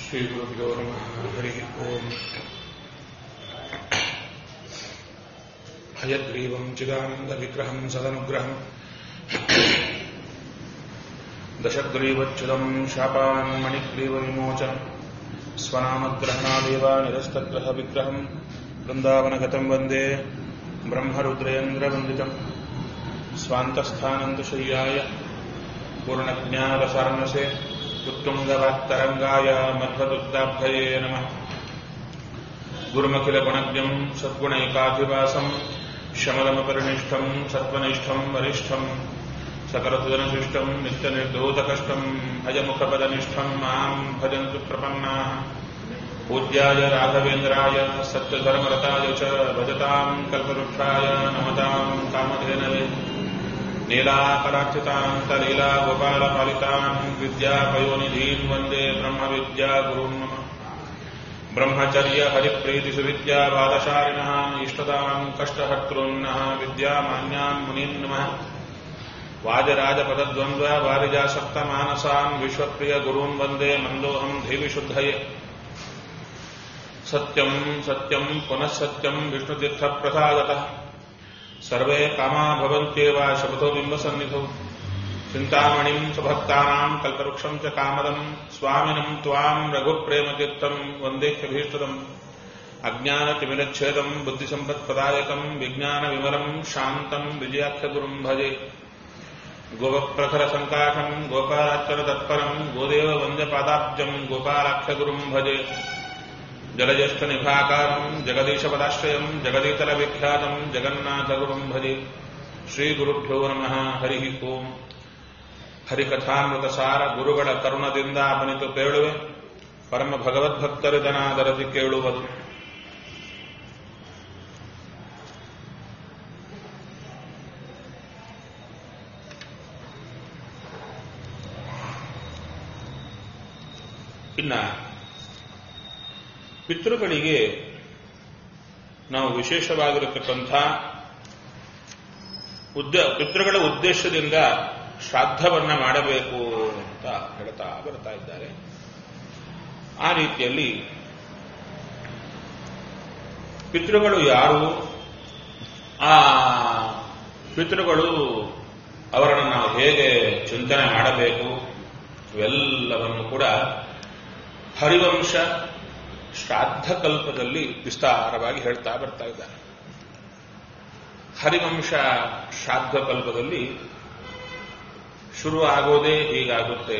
श्रीगुरुभ्यो नमः हरिः ओम् हयग्रीवम् चिदानन्दविग्रहम् सदनुग्रहम् दशग्रीवच्छुदम् शापान् मणिग्रीवविमोचनम् स्वनामग्रहणादेव निरस्तग्रहविग्रहम् वृन्दावनगतम् वन्दे ब्रह्मरुद्रेन्द्रवन्दितम् स्वान्तस्थानन्दशय्याय पूर्णज्ञानरसार्णसे उत्तुङ्गवाक्तरङ्गाय मध्वदुग्धाभ्यये नमः गुरुमखिलगुणज्ञम् सद्गुणैकाधिवासम् शमलमपरिनिष्ठम् सत्त्वनिष्ठम् वरिष्ठम् सकलसुदनशिष्टम् नित्यनिर्दोतकष्टम् भजमुखपदनिष्ठम् माम् भजन्तु प्रपन्नाः पूज्याय राघवेन्द्राय सत्यधर्मरताय च भजताम् कल्पवृक्षाय नमताम् कामधेनवे नीलाकराक्षितान्तलीला गोपालपालितान् विद्यापयोनिधीन् वन्दे ब्रह्मविद्यागुरून् नमः ब्रह्मचर्य हरिप्रीतिसुविद्यावादशालिनः इष्टदाम् कष्टहर्तॄन्नः विद्यामान्यान् मुनीन् नमः वाजराजपदद्वन्द्व वारिजासक्तमानसान् विश्वप्रियगुरून् वन्दे मन्दोऽहम् धीविशुद्धये सत्यम् सत्यम् पुनः सत्यम् विष्णुतीर्थप्रसादतः सर्वे कामा भवन्त्येव शपथो बिम्बसन्निधौ चिन्तामणिम् सुभक्तानाम् कल्पवृक्षम् च कामदम् स्वामिनम् त्वाम् रघुप्रेमतीर्थम् वन्देह्यभीष्टदम् अज्ञानतिमिरच्छेदम् बुद्धिसम्पत्प्रदायकम् विज्ञानविमलम् शान्तम् विजयाख्यगुरुम् भजे गोपप्रखरसङ्काशम् गोपालाच्चरतत्परम् गोदेव वन्द्यपादाब्जम् गोपालाख्यगुरुम् भजे जलज्येष्ठनिभाकारम् जगदीशपदाश्रयम् जगदीतलविख्यातम् जगन्नाथगुरुम् भजे ಶ್ರೀಗುರುಭ್ಯೋ ನಮಃ ಹರಿ ಓಂ ಹರಿಕಥಾಮೃತ ಸಾರ ಗುರುಗಳ ಕರುಣದಿಂದ ಅಪನಿತು ಕೇಳುವೆ ಪರಮ ಭಗವದ್ಭಕ್ತರಿದನಾದರದಿ ಕೇಳುವುದು ಇನ್ನ ಪಿತೃಗಳಿಗೆ ನಾವು ವಿಶೇಷವಾಗಿರತಕ್ಕಂಥ ಉದ್ದ ಪಿತೃಗಳ ಉದ್ದೇಶದಿಂದ ಶ್ರಾದ್ದವನ್ನ ಮಾಡಬೇಕು ಅಂತ ಹೇಳ್ತಾ ಬರ್ತಾ ಇದ್ದಾರೆ ಆ ರೀತಿಯಲ್ಲಿ ಪಿತೃಗಳು ಯಾರು ಆ ಪಿತೃಗಳು ಅವರನ್ನು ನಾವು ಹೇಗೆ ಚಿಂತನೆ ಮಾಡಬೇಕು ಇವೆಲ್ಲವನ್ನು ಕೂಡ ಹರಿವಂಶ ಶ್ರಾದ್ದ ಕಲ್ಪದಲ್ಲಿ ವಿಸ್ತಾರವಾಗಿ ಹೇಳ್ತಾ ಬರ್ತಾ ಇದ್ದಾರೆ ಹರಿವಂಶ ಶ್ರಾದ್ದ ಕಲ್ಪದಲ್ಲಿ ಶುರು ಆಗೋದೇ ಹೀಗಾಗುತ್ತೆ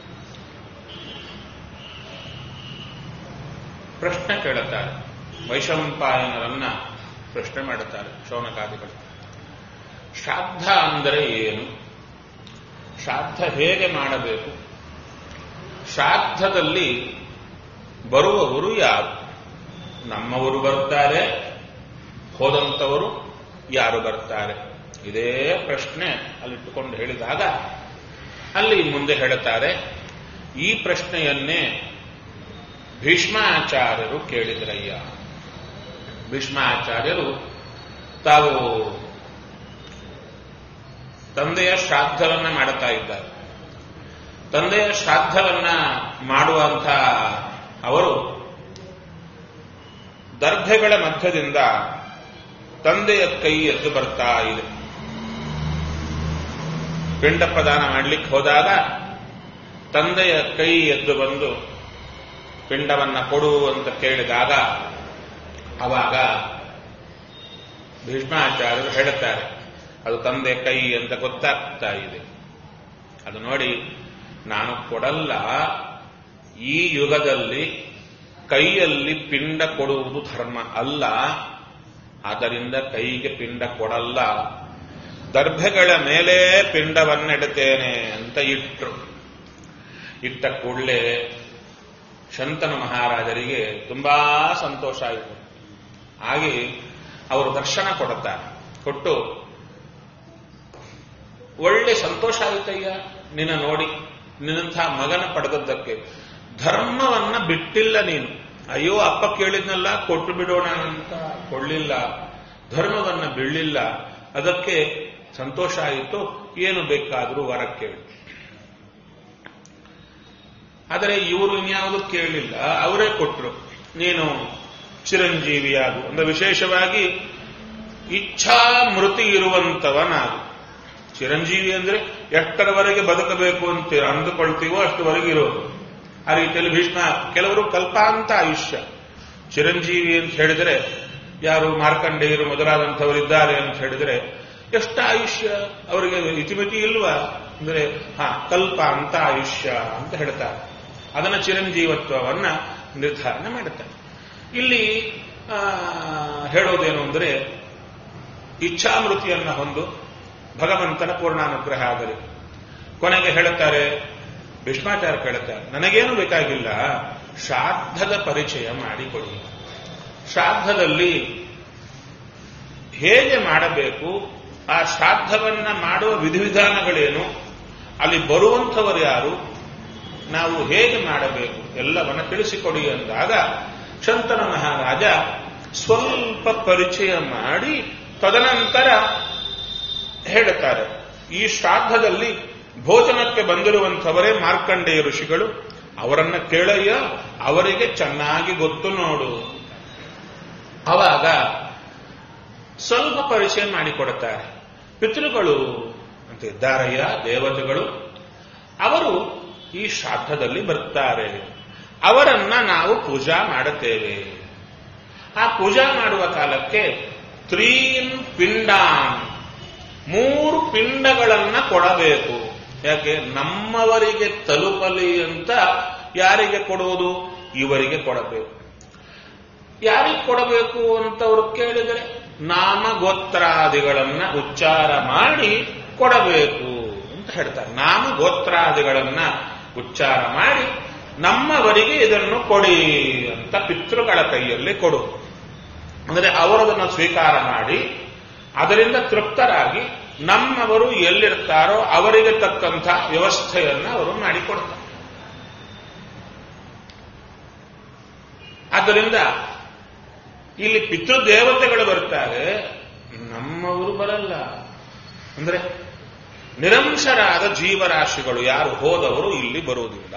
ಪ್ರಶ್ನೆ ಕೇಳುತ್ತಾರೆ ವೈಶಂಪಾಯನರನ್ನ ಪ್ರಶ್ನೆ ಮಾಡುತ್ತಾರೆ ಶೌನಕಾದಿಗಳು ಶ್ರಾದ್ದ ಅಂದರೆ ಏನು ಶ್ರಾದ್ದ ಹೇಗೆ ಮಾಡಬೇಕು ಶ್ರಾದ್ದದಲ್ಲಿ ಬರುವವರು ಯಾರು ನಮ್ಮವರು ಬರ್ತಾರೆ ಹೋದಂಥವರು ಯಾರು ಬರ್ತಾರೆ ಇದೇ ಪ್ರಶ್ನೆ ಅಲ್ಲಿಟ್ಟುಕೊಂಡು ಹೇಳಿದಾಗ ಅಲ್ಲಿ ಮುಂದೆ ಹೇಳುತ್ತಾರೆ ಈ ಪ್ರಶ್ನೆಯನ್ನೇ ಭೀಷ್ಮಾಚಾರ್ಯರು ಕೇಳಿದ್ರಯ್ಯ ಭೀಷ್ಮಾಚಾರ್ಯರು ತಾವು ತಂದೆಯ ಶ್ರಾದ್ದವನ್ನ ಮಾಡುತ್ತಾ ಇದ್ದಾರೆ ತಂದೆಯ ಶ್ರಾದ್ದವನ್ನ ಮಾಡುವಂಥ ಅವರು ದರ್ಭೆಗಳ ಮಧ್ಯದಿಂದ ತಂದೆಯ ಕೈ ಎದ್ದು ಬರ್ತಾ ಇದೆ ಪಿಂಡ ಪ್ರದಾನ ಮಾಡಲಿಕ್ಕೆ ಹೋದಾಗ ತಂದೆಯ ಕೈ ಎದ್ದು ಬಂದು ಪಿಂಡವನ್ನ ಕೊಡು ಅಂತ ಕೇಳಿದಾಗ ಅವಾಗ ಭೀಷ್ಮಾಚಾರ್ಯರು ಹೇಳುತ್ತಾರೆ ಅದು ತಂದೆ ಕೈ ಅಂತ ಗೊತ್ತಾಗ್ತಾ ಇದೆ ಅದು ನೋಡಿ ನಾನು ಕೊಡಲ್ಲ ಈ ಯುಗದಲ್ಲಿ ಕೈಯಲ್ಲಿ ಪಿಂಡ ಕೊಡುವುದು ಧರ್ಮ ಅಲ್ಲ ಆದ್ದರಿಂದ ಕೈಗೆ ಪಿಂಡ ಕೊಡಲ್ಲ ದರ್ಭೆಗಳ ಮೇಲೆ ಪಿಂಡವನ್ನಿಡುತ್ತೇನೆ ಅಂತ ಇಟ್ರು ಇಟ್ಟ ಕೂಡಲೇ ಶಂತನು ಮಹಾರಾಜರಿಗೆ ತುಂಬಾ ಸಂತೋಷ ಆಯಿತು ಹಾಗೆ ಅವರು ದರ್ಶನ ಕೊಡುತ್ತಾರೆ ಕೊಟ್ಟು ಒಳ್ಳೆ ಸಂತೋಷ ಆಯಿತಯ್ಯ ನಿನ್ನ ನೋಡಿ ನಿನ್ನಂಥ ಮಗನ ಪಡೆದದ್ದಕ್ಕೆ ಧರ್ಮವನ್ನ ಬಿಟ್ಟಿಲ್ಲ ನೀನು ಅಯ್ಯೋ ಅಪ್ಪ ಕೇಳಿದ್ನಲ್ಲ ಕೊಟ್ಟು ಬಿಡೋಣ ಅಂತ ಕೊಳ್ಳಿಲ್ಲ ಧರ್ಮವನ್ನ ಬಿಡಲಿಲ್ಲ ಅದಕ್ಕೆ ಸಂತೋಷ ಆಯಿತು ಏನು ಬೇಕಾದರೂ ವರ ಕೇಳಿ ಆದರೆ ಇವರು ಇನ್ಯಾವುದು ಕೇಳಲಿಲ್ಲ ಅವರೇ ಕೊಟ್ಟರು ನೀನು ಚಿರಂಜೀವಿಯಾಗು ಅಂದ್ರೆ ವಿಶೇಷವಾಗಿ ಇಚ್ಛಾ ಮೃತಿ ಇರುವಂತವನಾಗು ಚಿರಂಜೀವಿ ಅಂದ್ರೆ ಎಷ್ಟರವರೆಗೆ ಬದುಕಬೇಕು ಅಂತ ಅಂದುಕೊಳ್ತೀವೋ ಅಷ್ಟುವರೆಗೆ ಇರೋದು ಆ ರೀತಿಯಲ್ಲಿ ಭೀಷ್ಮ ಕೆಲವರು ಕಲ್ಪಾಂತ ಆಯುಷ್ಯ ಚಿರಂಜೀವಿ ಅಂತ ಹೇಳಿದರೆ ಯಾರು ಮಾರ್ಕಂಡೇಯರು ಮೊದಲಾದಂಥವರಿದ್ದಾರೆ ಅಂತ ಹೇಳಿದರೆ ಎಷ್ಟು ಆಯುಷ್ಯ ಅವರಿಗೆ ಇತಿಮಿತಿ ಇಲ್ವಾ ಅಂದ್ರೆ ಹಾ ಕಲ್ಪ ಅಂತ ಆಯುಷ್ಯ ಅಂತ ಹೇಳ್ತಾರೆ ಅದನ್ನ ಚಿರಂಜೀವತ್ವವನ್ನ ನಿರ್ಧಾರಣೆ ಮಾಡುತ್ತಾರೆ ಇಲ್ಲಿ ಆ, ಹೇಳೋದೇನು ಅಂದರೆ ಇಚ್ಛಾಮೃತಿಯನ್ನ ಹೊಂದು ಭಗವಂತನ ಪೂರ್ಣಾನುಗ್ರಹ ಆಗಲಿ ಕೊನೆಗೆ ಹೇಳುತ್ತಾರೆ ಭೀಷ್ಮಾಚಾರ್ಯ ಕೇಳುತ್ತಾರೆ ನನಗೇನು ಬೇಕಾಗಿಲ್ಲ ಶ್ರಾದ್ದದ ಪರಿಚಯ ಮಾಡಿಕೊಡಿ ಶ್ರಾದ್ದದಲ್ಲಿ ಹೇಗೆ ಮಾಡಬೇಕು ಆ ಶ್ರಾದ್ದವನ್ನ ಮಾಡುವ ವಿಧಿವಿಧಾನಗಳೇನು ಅಲ್ಲಿ ಬರುವಂಥವರು ಯಾರು ನಾವು ಹೇಗೆ ಮಾಡಬೇಕು ಎಲ್ಲವನ್ನ ತಿಳಿಸಿಕೊಡಿ ಅಂದಾಗ ಶಂತನ ಮಹಾರಾಜ ಸ್ವಲ್ಪ ಪರಿಚಯ ಮಾಡಿ ತದನಂತರ ಹೇಳುತ್ತಾರೆ ಈ ಶ್ರಾದ್ದದಲ್ಲಿ ಭೋಜನಕ್ಕೆ ಬಂದಿರುವಂಥವರೇ ಮಾರ್ಕಂಡೇಯ ಋಷಿಗಳು ಅವರನ್ನ ಕೇಳಯ್ಯ ಅವರಿಗೆ ಚೆನ್ನಾಗಿ ಗೊತ್ತು ನೋಡು ಅವಾಗ ಸ್ವಲ್ಪ ಪರಿಚಯ ಮಾಡಿಕೊಡುತ್ತಾರೆ ಪಿತೃಗಳು ಅಂತ ಇದ್ದಾರಯ್ಯ ದೇವತೆಗಳು ಅವರು ಈ ಶ್ರಾದ್ದದಲ್ಲಿ ಬರ್ತಾರೆ ಅವರನ್ನ ನಾವು ಪೂಜಾ ಮಾಡುತ್ತೇವೆ ಆ ಪೂಜಾ ಮಾಡುವ ಕಾಲಕ್ಕೆ ತ್ರೀನ್ ಪಿಂಡಾನ್ ಮೂರು ಪಿಂಡಗಳನ್ನ ಕೊಡಬೇಕು ಯಾಕೆ ನಮ್ಮವರಿಗೆ ತಲುಪಲಿ ಅಂತ ಯಾರಿಗೆ ಕೊಡುವುದು ಇವರಿಗೆ ಕೊಡಬೇಕು ಯಾರಿಗೆ ಕೊಡಬೇಕು ಅಂತ ಅವರು ಕೇಳಿದರೆ ನಾಮಗೋತ್ರಾದಿಗಳನ್ನ ಉಚ್ಚಾರ ಮಾಡಿ ಕೊಡಬೇಕು ಅಂತ ಹೇಳ್ತಾರೆ ನಾಮಗೋತ್ರಾದಿಗಳನ್ನ ಉಚ್ಚಾರ ಮಾಡಿ ನಮ್ಮವರಿಗೆ ಇದನ್ನು ಕೊಡಿ ಅಂತ ಪಿತೃಗಳ ಕೈಯಲ್ಲಿ ಕೊಡು ಅಂದರೆ ಅವರದನ್ನು ಸ್ವೀಕಾರ ಮಾಡಿ ಅದರಿಂದ ತೃಪ್ತರಾಗಿ ನಮ್ಮವರು ಎಲ್ಲಿರ್ತಾರೋ ಅವರಿಗೆ ತಕ್ಕಂಥ ವ್ಯವಸ್ಥೆಯನ್ನು ಅವರು ಮಾಡಿಕೊಡ್ತಾರೆ ಆದ್ದರಿಂದ ಇಲ್ಲಿ ಪಿತೃದೇವತೆಗಳು ಬರ್ತಾರೆ ನಮ್ಮವರು ಬರಲ್ಲ ಅಂದ್ರೆ ನಿರಂಶರಾದ ಜೀವರಾಶಿಗಳು ಯಾರು ಹೋದವರು ಇಲ್ಲಿ ಬರುವುದಿಲ್ಲ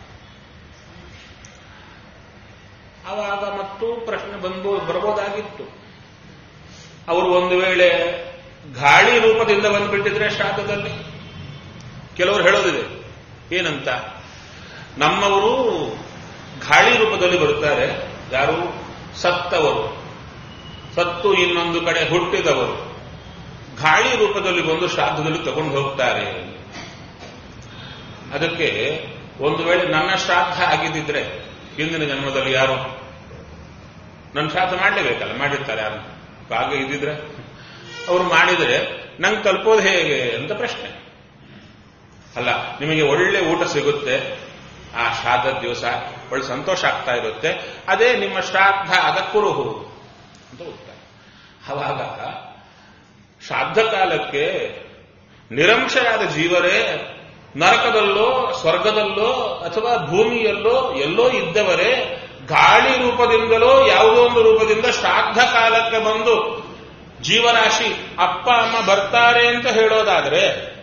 ಆವಾಗ ಮತ್ತು ಪ್ರಶ್ನೆ ಬಂದು ಬರಬಹುದಾಗಿತ್ತು ಅವರು ಒಂದು ವೇಳೆ ಗಾಳಿ ರೂಪದಿಂದ ಬಂದ್ಬಿಟ್ಟಿದ್ರೆ ಶ್ರಾದ್ದದಲ್ಲಿ ಕೆಲವರು ಹೇಳೋದಿದೆ ಏನಂತ ನಮ್ಮವರು ಗಾಳಿ ರೂಪದಲ್ಲಿ ಬರುತ್ತಾರೆ ಯಾರು ಸತ್ತವರು ಸತ್ತು ಇನ್ನೊಂದು ಕಡೆ ಹುಟ್ಟಿದವರು ಗಾಳಿ ರೂಪದಲ್ಲಿ ಬಂದು ಶ್ರಾದ್ದದಲ್ಲಿ ತಗೊಂಡು ಹೋಗ್ತಾರೆ ಅದಕ್ಕೆ ಒಂದು ವೇಳೆ ನನ್ನ ಶ್ರಾದ್ದ ಆಗಿದ್ದಿದ್ರೆ ಹಿಂದಿನ ಜನ್ಮದಲ್ಲಿ ಯಾರು ನನ್ನ ಶ್ರಾದ್ದ ಮಾಡಲೇಬೇಕಲ್ಲ ಮಾಡಿರ್ತಾರೆ ಯಾರು ಭಾಗ ಇದ್ದಿದ್ರೆ ಅವರು ಮಾಡಿದರೆ ನಂಗೆ ತಲುಪೋದು ಹೇಗೆ ಅಂತ ಪ್ರಶ್ನೆ ಅಲ್ಲ ನಿಮಗೆ ಒಳ್ಳೆ ಊಟ ಸಿಗುತ್ತೆ ಆ ಶ್ರಾದ್ದದ ದಿವಸ ಒಳ್ಳೆ ಸಂತೋಷ ಆಗ್ತಾ ಇರುತ್ತೆ ಅದೇ ನಿಮ್ಮ ಶ್ರಾದ್ದ ಆದ ಕುರುಹು ಅಂತ ಉತ್ತರ ಅವಾಗ ಶ್ರಾದ್ದ ಕಾಲಕ್ಕೆ ನಿರಂಶರಾದ ಜೀವರೇ ನರಕದಲ್ಲೋ ಸ್ವರ್ಗದಲ್ಲೋ ಅಥವಾ ಭೂಮಿಯಲ್ಲೋ ಎಲ್ಲೋ ಇದ್ದವರೇ ಗಾಳಿ ರೂಪದಿಂದಲೋ ಯಾವುದೋ ಒಂದು ರೂಪದಿಂದ ಶ್ರಾದ್ದ ಕಾಲಕ್ಕೆ ಬಂದು ಜೀವರಾಶಿ ಅಪ್ಪ ಅಮ್ಮ ಬರ್ತಾರೆ ಅಂತ ಹೇಳೋದಾದ್ರೆ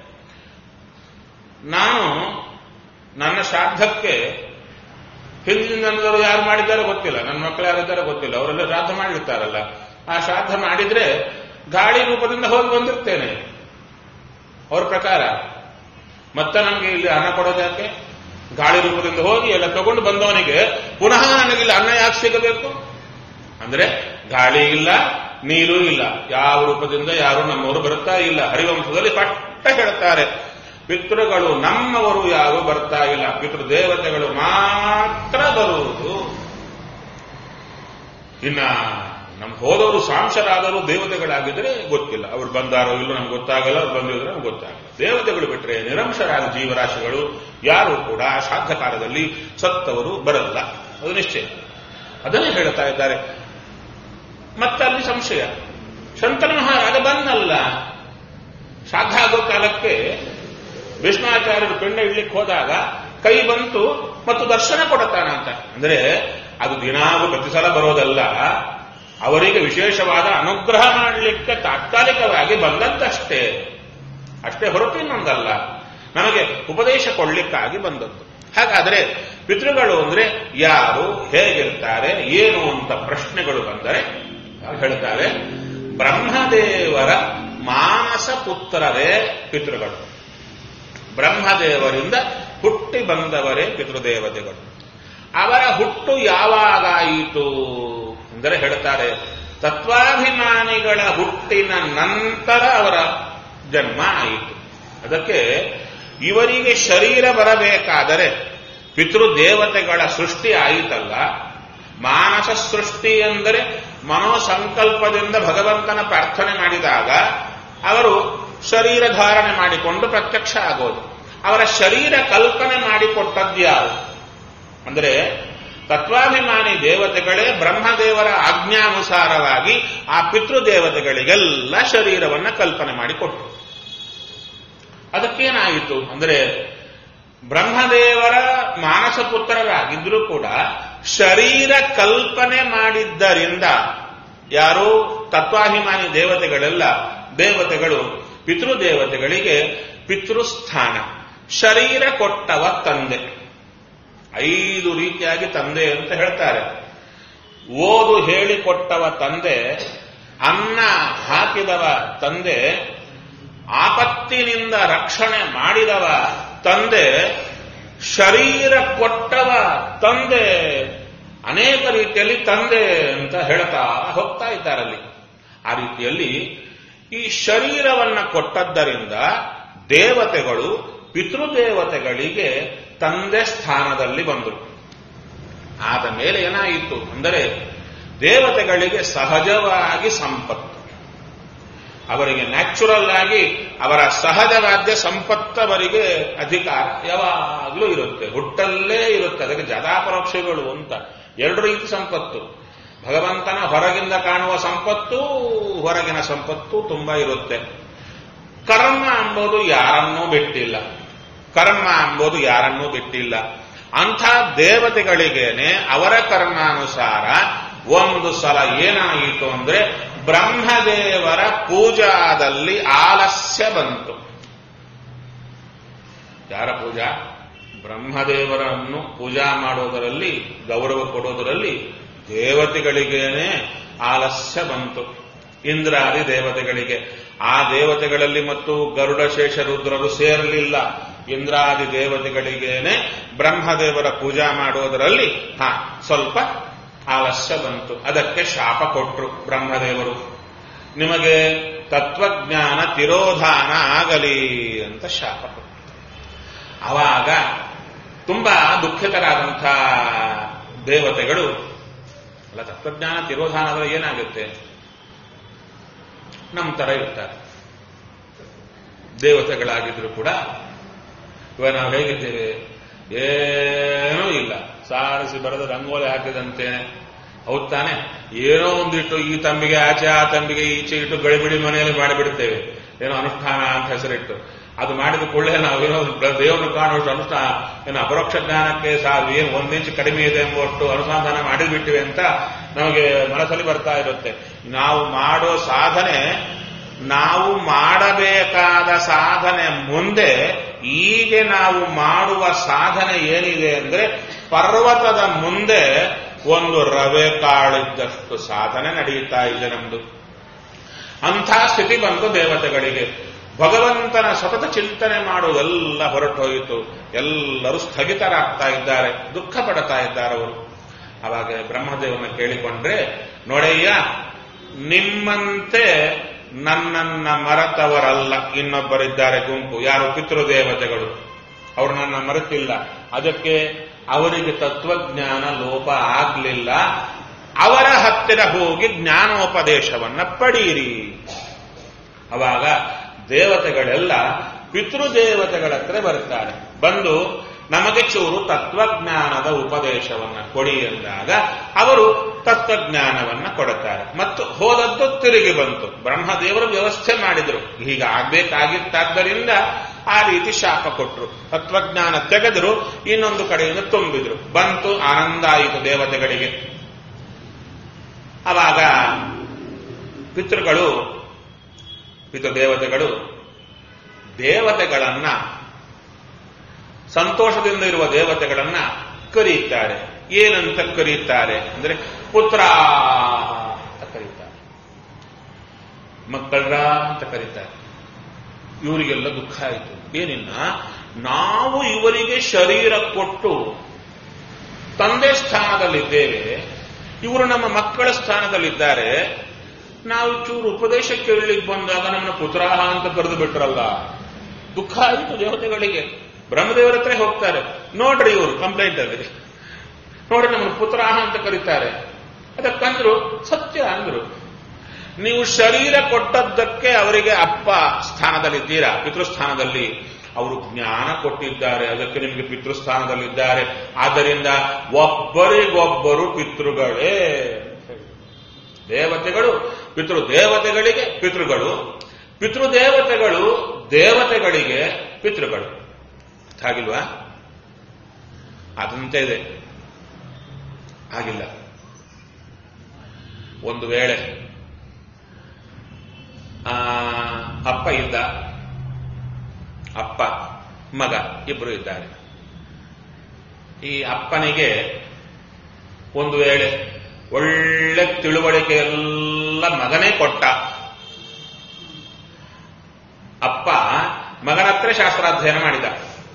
ನಾನು ನನ್ನ ಶ್ರಾದ್ದಕ್ಕೆ ಹಿಂದಿನ ಜನರು ಯಾರು ಮಾಡಿದ್ದಾರೋ ಗೊತ್ತಿಲ್ಲ ನನ್ನ ಮಕ್ಕಳು ಯಾರಿದ್ದಾರೋ ಗೊತ್ತಿಲ್ಲ ಅವರೆಲ್ಲ ಶ್ರಾದ್ದ ಮಾಡಿರ್ತಾರಲ್ಲ ಆ ಶ್ರಾದ್ದ ಮಾಡಿದ್ರೆ ಗಾಳಿ ರೂಪದಿಂದ ಹೋಗಿ ಬಂದಿರ್ತೇನೆ ಅವ್ರ ಪ್ರಕಾರ ಮತ್ತೆ ನನಗೆ ಇಲ್ಲಿ ಅನ್ನ ಕೊಡೋದಕ್ಕೆ ಗಾಳಿ ರೂಪದಿಂದ ಹೋಗಿ ಎಲ್ಲ ತಗೊಂಡು ಬಂದವನಿಗೆ ಪುನಃ ನನಗೆ ಇಲ್ಲಿ ಅನ್ನ ಯಾಕೆ ಸಿಗಬೇಕು ಅಂದ್ರೆ ಗಾಳಿ ಇಲ್ಲ ನೀರು ಇಲ್ಲ ಯಾವ ರೂಪದಿಂದ ಯಾರು ನಮ್ಮವರು ಬರುತ್ತಾ ಇಲ್ಲ ಹರಿವಂಶದಲ್ಲಿ ಪಟ್ಟ ಹೇಳ್ತಾರೆ ಪಿತೃಗಳು ನಮ್ಮವರು ಯಾರು ಬರ್ತಾ ಇಲ್ಲ ಪಿತೃ ದೇವತೆಗಳು ಮಾತ್ರ ಬರುವುದು ಇನ್ನ ನಮ್ಮ ಹೋದವರು ಸಾಂಶರಾದರು ದೇವತೆಗಳಾಗಿದ್ರೆ ಗೊತ್ತಿಲ್ಲ ಅವ್ರು ಬಂದಾರೋ ಇಲ್ಲೋ ನಮ್ಗೆ ಗೊತ್ತಾಗಲ್ಲ ಅವ್ರು ಬಂದಿದ್ರೆ ನಮ್ಗೆ ಗೊತ್ತಾಗಲ್ಲ ದೇವತೆಗಳು ಬಿಟ್ಟರೆ ನಿರಂಶರಾದ ಜೀವರಾಶಿಗಳು ಯಾರು ಕೂಡ ಆ ಶ್ರಾದ್ದ ಕಾಲದಲ್ಲಿ ಸತ್ತವರು ಬರಲ್ಲ ಅದು ನಿಶ್ಚಯ ಅದನ್ನೇ ಹೇಳ್ತಾ ಇದ್ದಾರೆ ಮತ್ತಲ್ಲಿ ಸಂಶಯ ಶಂತನ ಮಹಾರಾಜ ಬಂದಲ್ಲ ಶ್ರಾದ್ದ ಆಗೋ ಕಾಲಕ್ಕೆ ಭೀಷ್ಮಾಚಾರ್ಯರು ಪಿಂಡ ಇಡ್ಲಿಕ್ಕೆ ಹೋದಾಗ ಕೈ ಬಂತು ಮತ್ತು ದರ್ಶನ ಕೊಡುತ್ತಾನಂತ ಅಂದ್ರೆ ಅದು ದಿನಾಗೂ ಪ್ರತಿ ಸಲ ಬರೋದಲ್ಲ ಅವರಿಗೆ ವಿಶೇಷವಾದ ಅನುಗ್ರಹ ಮಾಡಲಿಕ್ಕೆ ತಾತ್ಕಾಲಿಕವಾಗಿ ಬಂದದ್ದಷ್ಟೇ ಅಷ್ಟೇ ಹೊರತು ಇನ್ನೊಂದಲ್ಲ ನಮಗೆ ಉಪದೇಶ ಕೊಡ್ಲಿಕ್ಕಾಗಿ ಬಂದದ್ದು ಹಾಗಾದ್ರೆ ಪಿತೃಗಳು ಅಂದ್ರೆ ಯಾರು ಹೇಗಿರ್ತಾರೆ ಏನು ಅಂತ ಪ್ರಶ್ನೆಗಳು ಬಂದರೆ ಹೇಳ್ತಾರೆ ಬ್ರಹ್ಮದೇವರ ಮಾನಸ ಪುತ್ರರೇ ಪಿತೃಗಳು ಬ್ರಹ್ಮದೇವರಿಂದ ಹುಟ್ಟಿ ಬಂದವರೇ ಪಿತೃದೇವತೆಗಳು ಅವರ ಹುಟ್ಟು ಯಾವಾಗಾಯಿತು ಅಂದರೆ ಹೇಳ್ತಾರೆ ತತ್ವಾಭಿಮಾನಿಗಳ ಹುಟ್ಟಿನ ನಂತರ ಅವರ ಜನ್ಮ ಆಯಿತು ಅದಕ್ಕೆ ಇವರಿಗೆ ಶರೀರ ಬರಬೇಕಾದರೆ ಪಿತೃದೇವತೆಗಳ ಸೃಷ್ಟಿ ಆಯಿತಲ್ಲ ಮಾನಸ ಸೃಷ್ಟಿ ಎಂದರೆ ಮನೋಸಂಕಲ್ಪದಿಂದ ಭಗವಂತನ ಪ್ರಾರ್ಥನೆ ಮಾಡಿದಾಗ ಅವರು ಶರೀರ ಧಾರಣೆ ಮಾಡಿಕೊಂಡು ಪ್ರತ್ಯಕ್ಷ ಆಗೋದು ಅವರ ಶರೀರ ಕಲ್ಪನೆ ಮಾಡಿಕೊಟ್ಟದ್ಯಾರು ಅಂದರೆ ತತ್ವಾಭಿಮಾನಿ ದೇವತೆಗಳೇ ಬ್ರಹ್ಮದೇವರ ಆಜ್ಞಾನುಸಾರವಾಗಿ ಆ ಪಿತೃದೇವತೆಗಳಿಗೆಲ್ಲ ಶರೀರವನ್ನ ಕಲ್ಪನೆ ಮಾಡಿಕೊಟ್ಟರು ಅದಕ್ಕೇನಾಯಿತು ಅಂದರೆ ಬ್ರಹ್ಮದೇವರ ಮಾನಸ ಪುತ್ರರಾಗಿದ್ರೂ ಕೂಡ ಶರೀರ ಕಲ್ಪನೆ ಮಾಡಿದ್ದರಿಂದ ಯಾರು ತತ್ವಾಭಿಮಾನಿ ದೇವತೆಗಳೆಲ್ಲ ದೇವತೆಗಳು ಪಿತೃದೇವತೆಗಳಿಗೆ ಪಿತೃಸ್ಥಾನ ಶರೀರ ಕೊಟ್ಟವ ತಂದೆ ಐದು ರೀತಿಯಾಗಿ ತಂದೆ ಅಂತ ಹೇಳ್ತಾರೆ ಓದು ಹೇಳಿಕೊಟ್ಟವ ತಂದೆ ಅನ್ನ ಹಾಕಿದವ ತಂದೆ ಆಪತ್ತಿನಿಂದ ರಕ್ಷಣೆ ಮಾಡಿದವ ತಂದೆ ಶರೀರ ಕೊಟ್ಟವ ತಂದೆ ಅನೇಕ ರೀತಿಯಲ್ಲಿ ತಂದೆ ಅಂತ ಹೇಳ್ತಾ ಹೋಗ್ತಾ ಇದ್ದಾರಲ್ಲಿ ಆ ರೀತಿಯಲ್ಲಿ ಈ ಶರೀರವನ್ನ ಕೊಟ್ಟದ್ದರಿಂದ ದೇವತೆಗಳು ಪಿತೃದೇವತೆಗಳಿಗೆ ತಂದೆ ಸ್ಥಾನದಲ್ಲಿ ಬಂದರು ಆದ ಮೇಲೆ ಏನಾಯಿತು ಅಂದರೆ ದೇವತೆಗಳಿಗೆ ಸಹಜವಾಗಿ ಸಂಪತ್ತು ಅವರಿಗೆ ನ್ಯಾಚುರಲ್ ಆಗಿ ಅವರ ಸಹಜವಾದ್ಯ ಸಂಪತ್ತವರಿಗೆ ಅಧಿಕಾರ ಯಾವಾಗಲೂ ಇರುತ್ತೆ ಹುಟ್ಟಲ್ಲೇ ಇರುತ್ತೆ ಅದಕ್ಕೆ ಜದಾಪರೋಕ್ಷಗಳು ಅಂತ ಎರಡು ರೀತಿ ಸಂಪತ್ತು ಭಗವಂತನ ಹೊರಗಿಂದ ಕಾಣುವ ಸಂಪತ್ತು ಹೊರಗಿನ ಸಂಪತ್ತು ತುಂಬಾ ಇರುತ್ತೆ ಕರ್ಮ ಅಂಬೋದು ಯಾರನ್ನೂ ಬಿಟ್ಟಿಲ್ಲ ಕರ್ಮ ಅಂಬೋದು ಯಾರನ್ನೂ ಬಿಟ್ಟಿಲ್ಲ ಅಂಥ ದೇವತೆಗಳಿಗೇನೆ ಅವರ ಕರ್ಮಾನುಸಾರ ಒಂದು ಸಲ ಏನಾಯಿತು ಅಂದ್ರೆ ಬ್ರಹ್ಮದೇವರ ಪೂಜಾದಲ್ಲಿ ಆಲಸ್ಯ ಬಂತು ಯಾರ ಪೂಜಾ ಬ್ರಹ್ಮದೇವರನ್ನು ಪೂಜಾ ಮಾಡೋದರಲ್ಲಿ ಗೌರವ ಕೊಡೋದರಲ್ಲಿ ದೇವತೆಗಳಿಗೇನೆ ಆಲಸ್ಯ ಬಂತು ಇಂದ್ರಾದಿ ದೇವತೆಗಳಿಗೆ ಆ ದೇವತೆಗಳಲ್ಲಿ ಮತ್ತು ಗರುಡ ಶೇಷ ರುದ್ರರು ಸೇರಲಿಲ್ಲ ಇಂದ್ರಾದಿ ದೇವತೆಗಳಿಗೇನೆ ಬ್ರಹ್ಮದೇವರ ಪೂಜಾ ಮಾಡೋದರಲ್ಲಿ ಹಾ ಸ್ವಲ್ಪ ಆಲಸ್ಯ ಬಂತು ಅದಕ್ಕೆ ಶಾಪ ಕೊಟ್ರು ಬ್ರಹ್ಮದೇವರು ನಿಮಗೆ ತತ್ವಜ್ಞಾನ ತಿರೋಧಾನ ಆಗಲಿ ಅಂತ ಶಾಪ ಕೊಟ್ಟರು ಆವಾಗ ತುಂಬಾ ದುಃಖಿತರಾದಂಥ ದೇವತೆಗಳು ಅಲ್ಲ ತತ್ವಜ್ಞಾನ ತಿರೋಧಾನ ಆದರೆ ಏನಾಗುತ್ತೆ ನಮ್ಮ ತರ ಇರ್ತಾರೆ ದೇವತೆಗಳಾಗಿದ್ರು ಕೂಡ ಇವಾಗ ನಾವು ಹೇಗಿದ್ದೇವೆ ಏನೂ ಇಲ್ಲ ಸಾರಿಸಿ ಬರೆದ ರಂಗೋಲಿ ಹಾಕಿದಂತೇನೆ ಹೌದ್ ತಾನೆ ಏನೋ ಒಂದಿಟ್ಟು ಈ ತಂಬಿಗೆ ಆಚೆ ಆ ತಂಬಿಗೆ ಈಚೆ ಇಟ್ಟು ಗಡಿಬಿಡಿ ಮನೆಯಲ್ಲಿ ಮಾಡಿಬಿಡ್ತೇವೆ ಏನೋ ಅನುಷ್ಠಾನ ಅಂತ ಹೆಸರಿಟ್ಟು ಅದು ಮಾಡಿದ ಕೂಡಲೇ ನಾವೇನೋ ದೇವರು ಕಾಣುವಷ್ಟು ಅನುಷ್ಠಾನ ಏನು ಅಪರೋಕ್ಷ ಜ್ಞಾನಕ್ಕೆ ಸಹ ಏನು ಒಂದಿಂಚು ಕಡಿಮೆ ಇದೆ ಎಂಬುವಷ್ಟು ಅನುಸಂಧಾನ ಮಾಡಿಬಿಟ್ಟಿವೆ ಅಂತ ನಮಗೆ ಮನಸ್ಸಲ್ಲಿ ಬರ್ತಾ ಇರುತ್ತೆ ನಾವು ಮಾಡೋ ಸಾಧನೆ ನಾವು ಮಾಡಬೇಕಾದ ಸಾಧನೆ ಮುಂದೆ ಈಗ ನಾವು ಮಾಡುವ ಸಾಧನೆ ಏನಿದೆ ಅಂದ್ರೆ ಪರ್ವತದ ಮುಂದೆ ಒಂದು ರವೆ ಕಾಳಿದ್ದಷ್ಟು ಸಾಧನೆ ನಡೆಯುತ್ತಾ ಇದೆ ನಮ್ದು ಅಂಥ ಸ್ಥಿತಿ ಬಂತು ದೇವತೆಗಳಿಗೆ ಭಗವಂತನ ಸತತ ಚಿಂತನೆ ಮಾಡುವುದೆಲ್ಲ ಹೊರಟೋಯಿತು ಎಲ್ಲರೂ ಸ್ಥಗಿತರಾಗ್ತಾ ಇದ್ದಾರೆ ದುಃಖ ಪಡ್ತಾ ಇದ್ದಾರೆ ಅವರು ಅವಾಗ ಬ್ರಹ್ಮದೇವನ ಕೇಳಿಕೊಂಡ್ರೆ ನೋಡಯ್ಯ ನಿಮ್ಮಂತೆ ನನ್ನನ್ನ ಮರೆತವರಲ್ಲ ಇನ್ನೊಬ್ಬರಿದ್ದಾರೆ ಗುಂಪು ಯಾರು ಪಿತೃದೇವತೆಗಳು ಅವರು ನನ್ನ ಮರೆತಿಲ್ಲ ಅದಕ್ಕೆ ಅವರಿಗೆ ತತ್ವಜ್ಞಾನ ಲೋಪ ಆಗ್ಲಿಲ್ಲ ಅವರ ಹತ್ತಿರ ಹೋಗಿ ಜ್ಞಾನೋಪದೇಶವನ್ನ ಪಡೀರಿ ಅವಾಗ ದೇವತೆಗಳೆಲ್ಲ ಪಿತೃದೇವತೆಗಳ ಹತ್ರ ಬರ್ತಾರೆ ಬಂದು ನಮಗೆ ಚೂರು ತತ್ವಜ್ಞಾನದ ಉಪದೇಶವನ್ನ ಕೊಡಿ ಎಂದಾಗ ಅವರು ತತ್ವಜ್ಞಾನವನ್ನ ಕೊಡುತ್ತಾರೆ ಮತ್ತು ಹೋದದ್ದು ತಿರುಗಿ ಬಂತು ಬ್ರಹ್ಮದೇವರು ವ್ಯವಸ್ಥೆ ಮಾಡಿದ್ರು ಹೀಗ ಆಗ್ಬೇಕಾಗಿತ್ತಾದ್ದರಿಂದ ಆ ರೀತಿ ಶಾಪ ಕೊಟ್ರು ತತ್ವಜ್ಞಾನ ತೆಗೆದ್ರು ಇನ್ನೊಂದು ಕಡೆಯಿಂದ ತುಂಬಿದ್ರು ಬಂತು ಆನಂದ ಆಯಿತು ದೇವತೆಗಳಿಗೆ ಅವಾಗ ಪಿತೃಗಳು ಪಿತೃದೇವತೆಗಳು ದೇವತೆಗಳನ್ನ ಸಂತೋಷದಿಂದ ಇರುವ ದೇವತೆಗಳನ್ನ ಕರೀತಾರೆ ಏನಂತ ಕರೀತಾರೆ ಅಂದ್ರೆ ಪುತ್ರ ಅಂತ ಕರೀತಾರೆ ಮಕ್ಕಳ್ರ ಅಂತ ಕರೀತಾರೆ ಇವರಿಗೆಲ್ಲ ದುಃಖ ಆಯಿತು ಏನಿಲ್ಲ ನಾವು ಇವರಿಗೆ ಶರೀರ ಕೊಟ್ಟು ತಂದೆ ಸ್ಥಾನದಲ್ಲಿದ್ದೇವೆ ಇವರು ನಮ್ಮ ಮಕ್ಕಳ ಸ್ಥಾನದಲ್ಲಿದ್ದಾರೆ ನಾವು ಚೂರು ಉಪದೇಶ ಕೇಳಲಿಕ್ಕೆ ಬಂದಾಗ ನಮ್ಮನ್ನ ಪುತ್ರಾಹ ಅಂತ ಕರೆದು ಬಿಟ್ರಲ್ಲ ದುಃಖ ಆಯಿತು ದೇವತೆಗಳಿಗೆ ಬ್ರಹ್ಮದೇವರ ಹತ್ರ ಹೋಗ್ತಾರೆ ನೋಡ್ರಿ ಇವರು ಕಂಪ್ಲೇಂಟ್ ಅಲ್ಲಿ ನೋಡ್ರಿ ನಮ್ಮನ್ನು ಪುತ್ರಾಹ ಅಂತ ಕರೀತಾರೆ ಅದಕ್ಕಂದ್ರು ಸತ್ಯ ಅಂದ್ರು ನೀವು ಶರೀರ ಕೊಟ್ಟದ್ದಕ್ಕೆ ಅವರಿಗೆ ಅಪ್ಪ ಸ್ಥಾನದಲ್ಲಿದ್ದೀರಾ ಪಿತೃಸ್ಥಾನದಲ್ಲಿ ಅವರು ಜ್ಞಾನ ಕೊಟ್ಟಿದ್ದಾರೆ ಅದಕ್ಕೆ ನಿಮಗೆ ಪಿತೃಸ್ಥಾನದಲ್ಲಿದ್ದಾರೆ ಆದ್ದರಿಂದ ಒಬ್ಬರಿಗೊಬ್ಬರು ಪಿತೃಗಳೇ ದೇವತೆಗಳು ಪಿತೃ ದೇವತೆಗಳಿಗೆ ಪಿತೃಗಳು ಪಿತೃದೇವತೆಗಳು ದೇವತೆಗಳಿಗೆ ಪಿತೃಗಳು ಹಾಗಿಲ್ವಾ ಅದಂತೆ ಇದೆ ಹಾಗಿಲ್ಲ ಒಂದು ವೇಳೆ ಆ, ಅಪ್ಪ ಇದ್ದ ಅಪ್ಪ ಮಗ ಇಬ್ರು ಇದ್ದಾರೆ ಈ ಅಪ್ಪನಿಗೆ ಒಂದು ವೇಳೆ ಒಳ್ಳೆ ತಿಳುವಳಿಕೆ ಎಲ್ಲ ಮಗನೇ ಕೊಟ್ಟ ಅಪ್ಪ ಮಗನ ಹತ್ರ ಶಾಸ್ತ್ರಾಧ್ಯಯನ ಮಾಡಿದ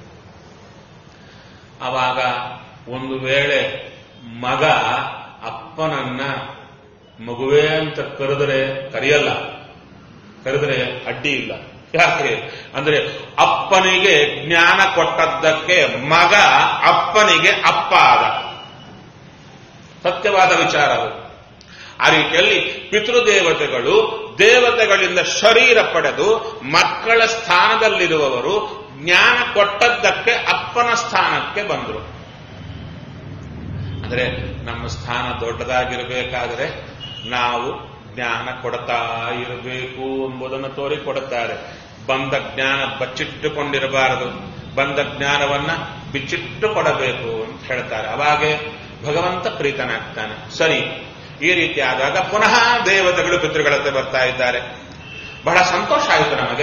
ಆವಾಗ ಒಂದು ವೇಳೆ ಮಗ ಅಪ್ಪನನ್ನ ಮಗುವೆ ಅಂತ ಕರೆದರೆ ಕರೆಯಲ್ಲ ಕರೆದರೆ ಅಡ್ಡಿ ಇಲ್ಲ ಯಾಕೆ ಅಂದ್ರೆ ಅಪ್ಪನಿಗೆ ಜ್ಞಾನ ಕೊಟ್ಟದ್ದಕ್ಕೆ ಮಗ ಅಪ್ಪನಿಗೆ ಅಪ್ಪ ಆದ ಸತ್ಯವಾದ ವಿಚಾರ ಅದು ಆ ರೀತಿಯಲ್ಲಿ ಪಿತೃದೇವತೆಗಳು ದೇವತೆಗಳಿಂದ ಶರೀರ ಪಡೆದು ಮಕ್ಕಳ ಸ್ಥಾನದಲ್ಲಿರುವವರು ಜ್ಞಾನ ಕೊಟ್ಟದ್ದಕ್ಕೆ ಅಪ್ಪನ ಸ್ಥಾನಕ್ಕೆ ಬಂದರು ಅಂದ್ರೆ ನಮ್ಮ ಸ್ಥಾನ ದೊಡ್ಡದಾಗಿರಬೇಕಾದರೆ ನಾವು ಜ್ಞಾನ ಕೊಡ್ತಾ ಇರಬೇಕು ಎಂಬುದನ್ನು ತೋರಿಕೊಡುತ್ತಾರೆ ಬಂದ ಜ್ಞಾನ ಬಚ್ಚಿಟ್ಟುಕೊಂಡಿರಬಾರದು ಬಂದ ಜ್ಞಾನವನ್ನ ಬಿಚ್ಚಿಟ್ಟು ಕೊಡಬೇಕು ಅಂತ ಹೇಳ್ತಾರೆ ಅವಾಗೆ ಭಗವಂತ ಪ್ರೀತನಾಗ್ತಾನೆ ಸರಿ ಈ ರೀತಿ ಆದಾಗ ಪುನಃ ದೇವತೆಗಳು ಪಿತೃಗಳಂತೆ ಬರ್ತಾ ಇದ್ದಾರೆ ಬಹಳ ಸಂತೋಷ ಆಯಿತು ನಮಗೆ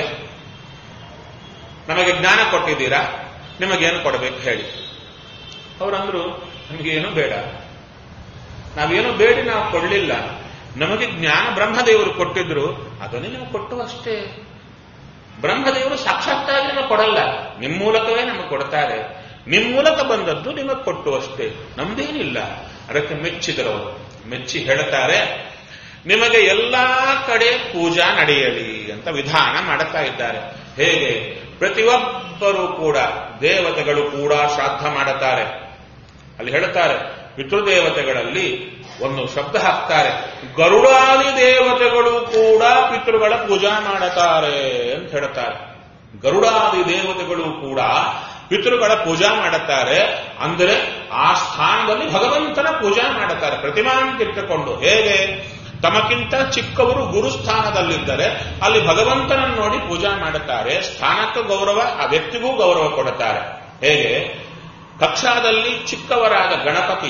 ನಮಗೆ ಜ್ಞಾನ ಕೊಟ್ಟಿದ್ದೀರಾ ನಿಮಗೇನು ಕೊಡಬೇಕು ಹೇಳಿ ಅವರಂದ್ರು ನಮಗೇನು ಬೇಡ ನಾವೇನು ಬೇಡಿ ನಾವು ಕೊಡಲಿಲ್ಲ ನಮಗೆ ಜ್ಞಾನ ಬ್ರಹ್ಮದೇವರು ಕೊಟ್ಟಿದ್ರು ಅದನ್ನೇ ನೀವು ಕೊಟ್ಟು ಅಷ್ಟೇ ಬ್ರಹ್ಮದೇವರು ಸಾಕ್ಷಾತ್ತಾಗಿ ನಮಗೆ ಕೊಡಲ್ಲ ನಿಮ್ಮ ಮೂಲಕವೇ ನಮಗೆ ಕೊಡ್ತಾರೆ ನಿಮ್ಮ ಮೂಲಕ ಬಂದದ್ದು ನಿಮಗೆ ಕೊಟ್ಟು ಅಷ್ಟೇ ನಮ್ದೇನಿಲ್ಲ ಅದಕ್ಕೆ ಮೆಚ್ಚಿದರು ಅವರು ಮೆಚ್ಚಿ ಹೇಳ್ತಾರೆ ನಿಮಗೆ ಎಲ್ಲಾ ಕಡೆ ಪೂಜಾ ನಡೆಯಲಿ ಅಂತ ವಿಧಾನ ಮಾಡುತ್ತಾ ಇದ್ದಾರೆ ಹೇಗೆ ಪ್ರತಿಯೊಬ್ಬರೂ ಕೂಡ ದೇವತೆಗಳು ಕೂಡ ಶ್ರಾದ್ದ ಮಾಡುತ್ತಾರೆ ಅಲ್ಲಿ ಹೇಳುತ್ತಾರೆ ಪಿತೃದೇವತೆಗಳಲ್ಲಿ ಒಂದು ಶಬ್ದ ಹಾಕ್ತಾರೆ ಗರುಡಾದಿ ದೇವತೆಗಳು ಕೂಡ ಪಿತೃಗಳ ಪೂಜಾ ಮಾಡುತ್ತಾರೆ ಅಂತ ಹೇಳುತ್ತಾರೆ ಗರುಡಾದಿ ದೇವತೆಗಳು ಕೂಡ ಪಿತೃಗಳ ಪೂಜಾ ಮಾಡುತ್ತಾರೆ ಅಂದರೆ ಆ ಸ್ಥಾನದಲ್ಲಿ ಭಗವಂತನ ಪೂಜಾ ಮಾಡುತ್ತಾರೆ ಪ್ರತಿಮಾಂತಿಟ್ಟುಕೊಂಡು ಹೇಗೆ ತಮಕ್ಕಿಂತ ಚಿಕ್ಕವರು ಗುರುಸ್ಥಾನದಲ್ಲಿದ್ದರೆ ಅಲ್ಲಿ ಭಗವಂತನನ್ನು ನೋಡಿ ಪೂಜಾ ಮಾಡುತ್ತಾರೆ ಸ್ಥಾನಕ್ಕೆ ಗೌರವ ಆ ವ್ಯಕ್ತಿಗೂ ಗೌರವ ಕೊಡುತ್ತಾರೆ ಹೇಗೆ ಕಕ್ಷಾದಲ್ಲಿ ಚಿಕ್ಕವರಾದ ಗಣಪತಿ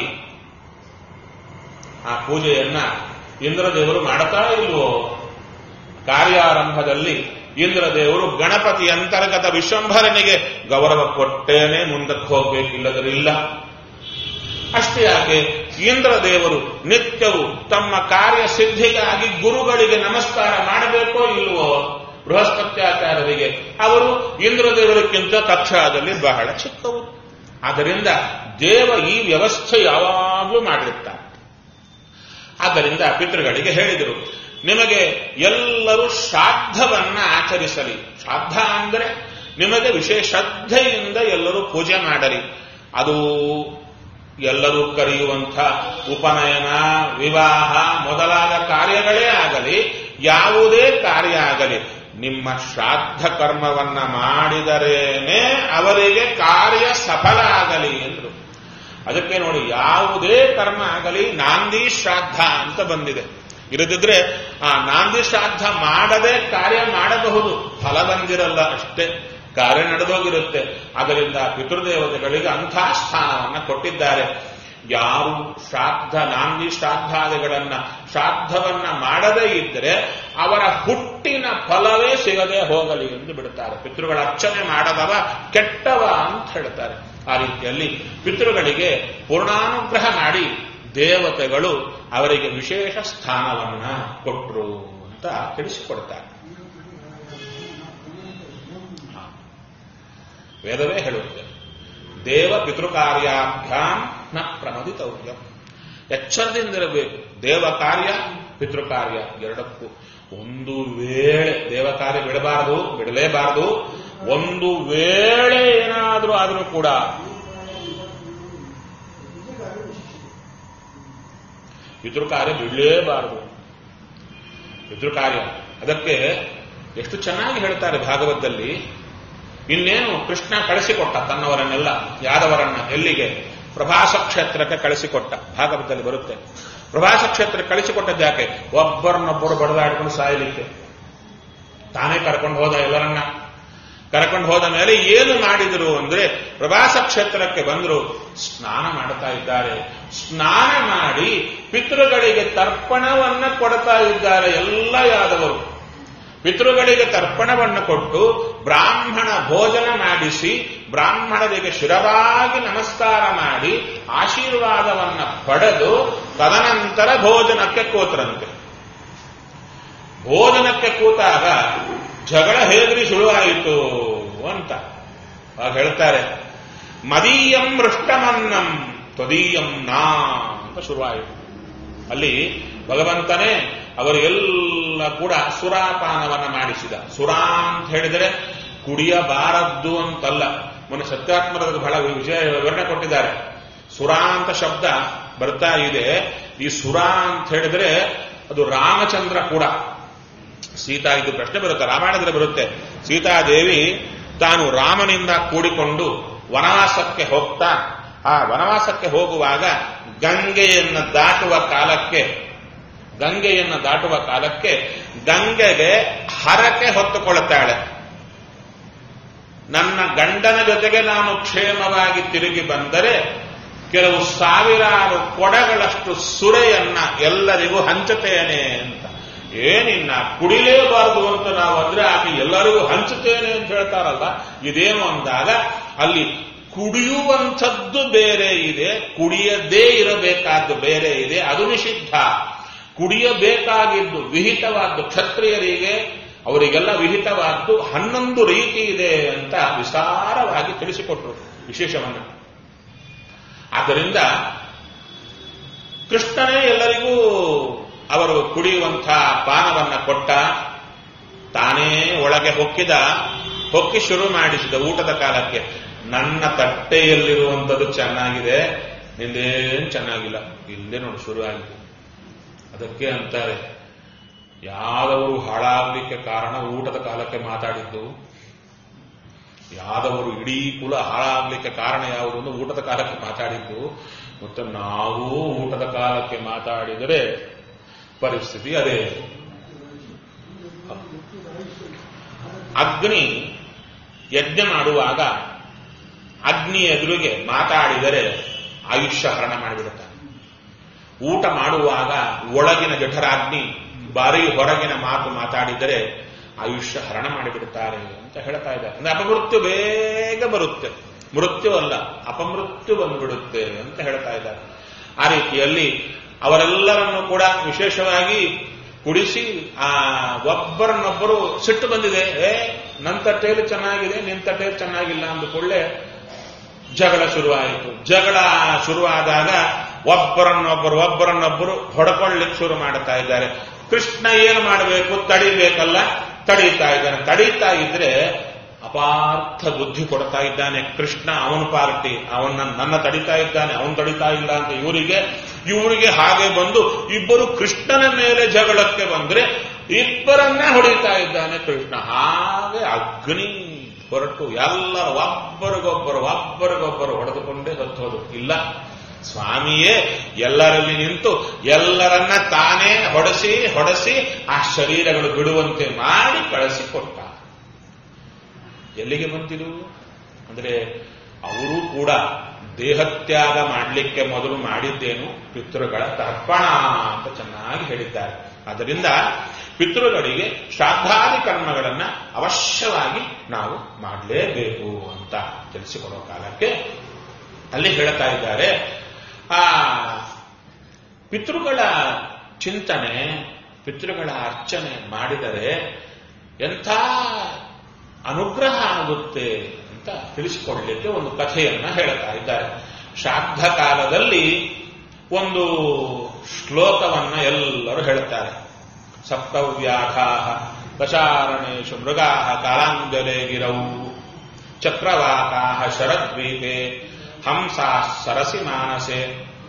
ಆ ಪೂಜೆಯನ್ನ ಇಂದ್ರದೇವರು ಮಾಡುತ್ತಾ ಇಲ್ವೋ ಕಾರ್ಯಾರಂಭದಲ್ಲಿ ಇಂದ್ರದೇವರು ಗಣಪತಿ ಅಂತರ್ಗತ ವಿಶ್ವಂಭರನಿಗೆ ಗೌರವ ಕೊಟ್ಟೇನೆ ಮುಂದಕ್ಕೆ ಹೋಗ್ಬೇಕಿಲ್ಲದರಿಲ್ಲ ಅಷ್ಟೇ ಯಾಕೆ ಇಂದ್ರದೇವರು ನಿತ್ಯವು ತಮ್ಮ ಕಾರ್ಯ ಸಿದ್ಧಿಗಾಗಿ ಗುರುಗಳಿಗೆ ನಮಸ್ಕಾರ ಮಾಡಬೇಕೋ ಇಲ್ವೋ ಬೃಹಸ್ಪತ್ಯಾಚಾರ್ಯರಿಗೆ ಅವರು ಇಂದ್ರದೇವರಿಗಿಂತ ಕಕ್ಷಾದಲ್ಲಿ ಬಹಳ ಚಿಕ್ಕವರು ಆದ್ದರಿಂದ ದೇವ ಈ ವ್ಯವಸ್ಥೆ ಯಾವಾಗಲೂ ಮಾಡಿರ್ತಾರೆ ಆದ್ದರಿಂದ ಪಿತೃಗಳಿಗೆ ಹೇಳಿದರು ನಿಮಗೆ ಎಲ್ಲರೂ ಶ್ರಾದ್ದವನ್ನ ಆಚರಿಸಲಿ ಶ್ರಾದ್ದ ಅಂದರೆ ನಿಮಗೆ ವಿಶೇಷ ಶ್ರದ್ಧೆಯಿಂದ ಎಲ್ಲರೂ ಪೂಜೆ ಮಾಡಲಿ ಅದು ಎಲ್ಲರೂ ಕರೆಯುವಂಥ ಉಪನಯನ ವಿವಾಹ ಮೊದಲಾದ ಕಾರ್ಯಗಳೇ ಆಗಲಿ ಯಾವುದೇ ಕಾರ್ಯ ಆಗಲಿ ನಿಮ್ಮ ಶ್ರಾದ್ದ ಕರ್ಮವನ್ನ ಮಾಡಿದರೇನೆ ಅವರಿಗೆ ಕಾರ್ಯ ಸಫಲ ಆಗಲಿ ಎಂದರು ಅದಕ್ಕೆ ನೋಡಿ ಯಾವುದೇ ಕರ್ಮ ಆಗಲಿ ನಾಂದಿ ಶ್ರಾದ್ದ ಅಂತ ಬಂದಿದೆ ಇರದಿದ್ರೆ ಆ ನಾಂದಿ ಶ್ರಾದ್ದ ಮಾಡದೆ ಕಾರ್ಯ ಮಾಡಬಹುದು ಫಲ ಬಂದಿರಲ್ಲ ಅಷ್ಟೇ ಕಾರ್ಯ ನಡೆದೋಗಿರುತ್ತೆ ಅದರಿಂದ ಪಿತೃದೇವತೆಗಳಿಗೆ ಅಂಥ ಸ್ಥಾನವನ್ನು ಕೊಟ್ಟಿದ್ದಾರೆ ಯಾರು ಶ್ರಾದ್ದ ನಾಂದಿ ಶ್ರಾದ್ದಾದಿಗಳನ್ನ ಶ್ರಾದ್ದವನ್ನ ಮಾಡದೇ ಇದ್ದರೆ ಅವರ ಹುಟ್ಟಿನ ಫಲವೇ ಸಿಗದೆ ಹೋಗಲಿ ಎಂದು ಬಿಡುತ್ತಾರೆ ಪಿತೃಗಳ ಅರ್ಚನೆ ಮಾಡದವ ಕೆಟ್ಟವ ಅಂತ ಹೇಳ್ತಾರೆ ಆ ರೀತಿಯಲ್ಲಿ ಪಿತೃಗಳಿಗೆ ಪೂರ್ಣಾನುಗ್ರಹ ಮಾಡಿ ದೇವತೆಗಳು ಅವರಿಗೆ ವಿಶೇಷ ಸ್ಥಾನವನ್ನ ಕೊಟ್ಟರು ಅಂತ ತಿಳಿಸಿಕೊಡ್ತಾರೆ ಹಾ. ವೇದವೇ ಹೇಳುತ್ತೆ ದೇವ ಪಿತೃಕಾರ್ಯಾಭ್ಯಾಂ ನ ಪ್ರಮದಿತವ್ಯ ಎಚ್ಚರದಿಂದಿರಬೇಕು ದೇವ ಕಾರ್ಯ ಪಿತೃ ಕಾರ್ಯ ಎರಡಕ್ಕೂ ಒಂದು ವೇಳೆ ದೇವ ಕಾರ್ಯ ಬಿಡಬಾರದು ಬಿಡಲೇಬಾರದು ಒಂದು ವೇಳೆ ಏನಾದರೂ ಆದರೂ ಕೂಡ ಪಿತೃ ಕಾರ್ಯ ಬಿಡಲೇಬಾರದು ಪಿತೃ ಕಾರ್ಯ ಅದಕ್ಕೆ ಎಷ್ಟು ಚೆನ್ನಾಗಿ ಹೇಳ್ತಾರೆ ಭಾಗವತದಲ್ಲಿ ಇನ್ನೇನು ಕೃಷ್ಣ ಕಳಿಸಿಕೊಟ್ಟ ತನ್ನವರನ್ನೆಲ್ಲ ಯಾದವರನ್ನ ಎಲ್ಲಿಗೆ ಪ್ರಭಾಸ ಕ್ಷೇತ್ರಕ್ಕೆ ಕಳಿಸಿಕೊಟ್ಟ ಭಾಗವತದಲ್ಲಿ ಬರುತ್ತೆ ಪ್ರಭಾಸ ಕ್ಷೇತ್ರಕ್ಕೆ ಕಳಿಸಿಕೊಟ್ಟದ್ದು ಯಾಕೆ ಒಬ್ಬರನ್ನೊಬ್ಬರು ಬಡದಾಡ್ಕೊಂಡು ಸಾಯಲಿಕ್ಕೆ ತಾನೇ ಕರ್ಕೊಂಡು ಹೋದ ಎಲ್ಲರನ್ನ ಕರ್ಕೊಂಡು ಹೋದ ಮೇಲೆ ಏನು ಮಾಡಿದ್ರು ಅಂದ್ರೆ ಪ್ರವಾಸ ಕ್ಷೇತ್ರಕ್ಕೆ ಬಂದರು ಸ್ನಾನ ಮಾಡ್ತಾ ಇದ್ದಾರೆ ಸ್ನಾನ ಮಾಡಿ ಪಿತೃಗಳಿಗೆ ತರ್ಪಣವನ್ನ ಕೊಡ್ತಾ ಇದ್ದಾರೆ ಎಲ್ಲ ಯಾದವರು ಪಿತೃಗಳಿಗೆ ತರ್ಪಣವನ್ನು ಕೊಟ್ಟು ಬ್ರಾಹ್ಮಣ ಭೋಜನ ಮಾಡಿಸಿ ಬ್ರಾಹ್ಮಣರಿಗೆ ಶಿರವಾಗಿ ನಮಸ್ಕಾರ ಮಾಡಿ ಆಶೀರ್ವಾದವನ್ನ ಪಡೆದು ತದನಂತರ ಭೋಜನಕ್ಕೆ ಕೂತರಂತೆ ಭೋಜನಕ್ಕೆ ಕೂತಾಗ ಜಗಳ ಹೇಗ್ರಿ ಶುರುವಾಯಿತು ಅಂತ ಆಗ ಹೇಳ್ತಾರೆ ಮದೀಯಂ ಮೃಷ್ಟಮನ್ನಂ ತ್ವದೀಯಂ ನಾ ಅಂತ ಶುರುವಾಯಿತು ಅಲ್ಲಿ ಭಗವಂತನೇ ಅವರಿಗೆಲ್ಲ ಕೂಡ ಸುರಾಪಾನವನ್ನ ಮಾಡಿಸಿದ ಸುರಾ ಅಂತ ಹೇಳಿದರೆ ಕುಡಿಯಬಾರದ್ದು ಅಂತಲ್ಲ ಮೊನ್ನೆ ಸತ್ಯಾತ್ಮರದ ಬಹಳ ವಿಷಯ ವಿವರಣೆ ಕೊಟ್ಟಿದ್ದಾರೆ ಸುರಾ ಅಂತ ಶಬ್ದ ಬರ್ತಾ ಇದೆ ಈ ಸುರಾ ಅಂತ ಹೇಳಿದ್ರೆ ಅದು ರಾಮಚಂದ್ರ ಕೂಡ ಸೀತಾ ಇದು ಪ್ರಶ್ನೆ ಬರುತ್ತೆ ರಾಮಾಯಣದಲ್ಲಿ ಬರುತ್ತೆ ಸೀತಾದೇವಿ ತಾನು ರಾಮನಿಂದ ಕೂಡಿಕೊಂಡು ವನವಾಸಕ್ಕೆ ಹೋಗ್ತಾ ಆ ವನವಾಸಕ್ಕೆ ಹೋಗುವಾಗ ಗಂಗೆಯನ್ನು ದಾಟುವ ಕಾಲಕ್ಕೆ ಗಂಗೆಯನ್ನು ದಾಟುವ ಕಾಲಕ್ಕೆ ಗಂಗೆಗೆ ಹರಕೆ ಹೊತ್ತುಕೊಳ್ಳುತ್ತಾಳೆ ನನ್ನ ಗಂಡನ ಜೊತೆಗೆ ನಾನು ಕ್ಷೇಮವಾಗಿ ತಿರುಗಿ ಬಂದರೆ ಕೆಲವು ಸಾವಿರಾರು ಕೊಡಗಳಷ್ಟು ಸುರೆಯನ್ನ ಎಲ್ಲರಿಗೂ ಹಂಚುತ್ತೇನೆ ಅಂತ ಏನಿನ್ನ ಕುಡಿಲೇಬಾರದು ಅಂತ ನಾವು ಅಂದ್ರೆ ಆಕೆ ಎಲ್ಲರಿಗೂ ಹಂಚುತ್ತೇನೆ ಅಂತ ಹೇಳ್ತಾರಲ್ಲ ಇದೇನು ಅಂದಾಗ ಅಲ್ಲಿ ಕುಡಿಯುವಂಥದ್ದು ಬೇರೆ ಇದೆ ಕುಡಿಯದೇ ಇರಬೇಕಾದ್ದು ಬೇರೆ ಇದೆ ಅದು ನಿಷಿದ್ಧ ಕುಡಿಯಬೇಕಾಗಿದ್ದು ವಿಹಿತವಾದ್ದು ಕ್ಷತ್ರಿಯರಿಗೆ ಅವರಿಗೆಲ್ಲ ವಿಹಿತವಾದ್ದು ಹನ್ನೊಂದು ರೀತಿ ಇದೆ ಅಂತ ವಿಸ್ತಾರವಾಗಿ ತಿಳಿಸಿಕೊಟ್ರು ವಿಶೇಷವನ್ನು ಆದ್ದರಿಂದ ಕೃಷ್ಣನೇ ಎಲ್ಲರಿಗೂ ಅವರು ಕುಡಿಯುವಂಥ ಪಾನವನ್ನ ಕೊಟ್ಟ ತಾನೇ ಒಳಗೆ ಹೊಕ್ಕಿದ ಹೊಕ್ಕಿ ಶುರು ಮಾಡಿಸಿದ ಊಟದ ಕಾಲಕ್ಕೆ ನನ್ನ ತಟ್ಟೆಯಲ್ಲಿರುವಂಥದ್ದು ಚೆನ್ನಾಗಿದೆ ನಿಂದೇನು ಚೆನ್ನಾಗಿಲ್ಲ ಇಲ್ಲೇ ನೋಡಿ ಶುರು ಆಗಿದೆ ಅದಕ್ಕೆ ಅಂತಾರೆ ಯಾದವರು ಹಾಳಾಗ್ಲಿಕ್ಕೆ ಕಾರಣ ಊಟದ ಕಾಲಕ್ಕೆ ಮಾತಾಡಿದ್ದು ಯಾದವರು ಇಡೀ ಕುಲ ಹಾಳಾಗ್ಲಿಕ್ಕೆ ಕಾರಣ ಯಾವುದು ಅಂತ ಊಟದ ಕಾಲಕ್ಕೆ ಮಾತಾಡಿದ್ದು ಮತ್ತು ನಾವು ಊಟದ ಕಾಲಕ್ಕೆ ಮಾತಾಡಿದರೆ ಪರಿಸ್ಥಿತಿ ಅದೇ ಅಗ್ನಿ ಯಜ್ಞ ಮಾಡುವಾಗ ಅಗ್ನಿ ಎದುರಿಗೆ ಮಾತಾಡಿದರೆ ಆಯುಷ್ಯ ಹರಣ ಮಾಡಿಬಿಡುತ್ತಾನೆ ಊಟ ಮಾಡುವಾಗ ಒಳಗಿನ ಜಠರಾಗ್ನಿ ಬಾರಿ ಹೊರಗಿನ ಮಾತು ಮಾತಾಡಿದರೆ ಆಯುಷ್ಯ ಹರಣ ಮಾಡಿಬಿಡುತ್ತಾರೆ ಅಂತ ಹೇಳ್ತಾ ಇದ್ದಾರೆ ಅಂದ್ರೆ ಅಪಮೃತ್ಯು ಬೇಗ ಬರುತ್ತೆ ಮೃತ್ಯು ಅಲ್ಲ ಅಪಮೃತ್ಯು ಬಂದ್ಬಿಡುತ್ತೆ ಅಂತ ಹೇಳ್ತಾ ಇದ್ದಾರೆ ಆ ರೀತಿಯಲ್ಲಿ ಅವರೆಲ್ಲರನ್ನು ಕೂಡ ವಿಶೇಷವಾಗಿ ಕುಡಿಸಿ ಆ ಒಬ್ಬರನ್ನೊಬ್ಬರು ಸಿಟ್ಟು ಬಂದಿದೆ ಏ ನನ್ನ ತಟ್ಟೆಯಲ್ಲಿ ಚೆನ್ನಾಗಿದೆ ನಿನ್ನ ತಟ್ಟೆಯಲ್ಲಿ ಚೆನ್ನಾಗಿಲ್ಲ ಅಂದುಕೊಳ್ಳೆ ಜಗಳ ಶುರುವಾಯಿತು ಜಗಳ ಶುರುವಾದಾಗ ಒಬ್ಬರನ್ನೊಬ್ಬರು ಒಬ್ಬರನ್ನೊಬ್ಬರು ಹೊಡ್ಕೊಳ್ಳಿಕ್ಕೆ ಶುರು ಮಾಡ್ತಾ ಇದ್ದಾರೆ ಕೃಷ್ಣ ಏನು ಮಾಡಬೇಕು ತಡಿಬೇಕಲ್ಲ ತಡೀತಾ ಇದ್ದಾನೆ ತಡೀತಾ ಇದ್ರೆ ಅಪಾರ್ಥ ಬುದ್ಧಿ ಕೊಡ್ತಾ ಇದ್ದಾನೆ ಕೃಷ್ಣ ಅವನ ಪಾರ್ಟಿ ಅವನ್ನ ನನ್ನ ತಡಿತಾ ಇದ್ದಾನೆ ಅವನು ತಡಿತಾ ಇಲ್ಲ ಅಂತ ಇವರಿಗೆ ಇವರಿಗೆ ಹಾಗೆ ಬಂದು ಇಬ್ಬರು ಕೃಷ್ಣನ ಮೇಲೆ ಜಗಳಕ್ಕೆ ಬಂದ್ರೆ ಇಬ್ಬರನ್ನೇ ಹೊಡಿತಾ ಇದ್ದಾನೆ ಕೃಷ್ಣ ಹಾಗೆ ಅಗ್ನಿ ಹೊರಟು ಎಲ್ಲರ ಒಬ್ಬರಿಗೊಬ್ಬರು ಒಬ್ಬರಿಗೊಬ್ಬರು ಹೊಡೆದುಕೊಂಡೇ ಸತ್ತೋದು ಇಲ್ಲ ಸ್ವಾಮಿಯೇ ಎಲ್ಲರಲ್ಲಿ ನಿಂತು ಎಲ್ಲರನ್ನ ತಾನೇ ಹೊಡೆಸಿ ಹೊಡೆಸಿ ಆ ಶರೀರಗಳು ಬಿಡುವಂತೆ ಮಾಡಿ ಕಳಿಸಿಕೊಟ್ಟ ಎಲ್ಲಿಗೆ ಬಂತಿರು ಅಂದ್ರೆ ಅವರು ಕೂಡ ದೇಹತ್ಯಾಗ ಮಾಡಲಿಕ್ಕೆ ಮೊದಲು ಮಾಡಿದ್ದೇನು ಪಿತೃಗಳ ತರ್ಪಣ ಅಂತ ಚೆನ್ನಾಗಿ ಹೇಳಿದ್ದಾರೆ ಅದರಿಂದ ಪಿತೃಗಳಿಗೆ ಶ್ರಾದ್ದಾದಿ ಕರ್ಮಗಳನ್ನ ಅವಶ್ಯವಾಗಿ ನಾವು ಮಾಡಲೇಬೇಕು ಅಂತ ತಿಳಿಸಿಕೊಡೋ ಕಾಲಕ್ಕೆ ಅಲ್ಲಿ ಹೇಳ್ತಾ ಇದ್ದಾರೆ ಆ ಪಿತೃಗಳ ಚಿಂತನೆ ಪಿತೃಗಳ ಅರ್ಚನೆ ಮಾಡಿದರೆ ಎಂಥ ಅನುಗ್ರಹ ಆಗುತ್ತೆ ಅಂತ ತಿಳಿಸಿಕೊಡಲಿಕ್ಕೆ ಒಂದು ಕಥೆಯನ್ನ ಹೇಳ್ತಾ ಇದ್ದಾರೆ ಶ್ರಾದ್ದ ಕಾಲದಲ್ಲಿ ಒಂದು ಶ್ಲೋಕವನ್ನ ಎಲ್ಲರೂ ಹೇಳ್ತಾರೆ ಸಪ್ತವ್ಯಾಘಾ ದಶಾರಣೇಶು ಮೃಗಾ ಕಾಲಾಂಜಲೆ ಗಿರೌ ಚಕ್ರವಾಕಾ ಶರದ್ವೀಪೆ ಹಂಸಾ ಸರಸಿ ಮಾನಸೆ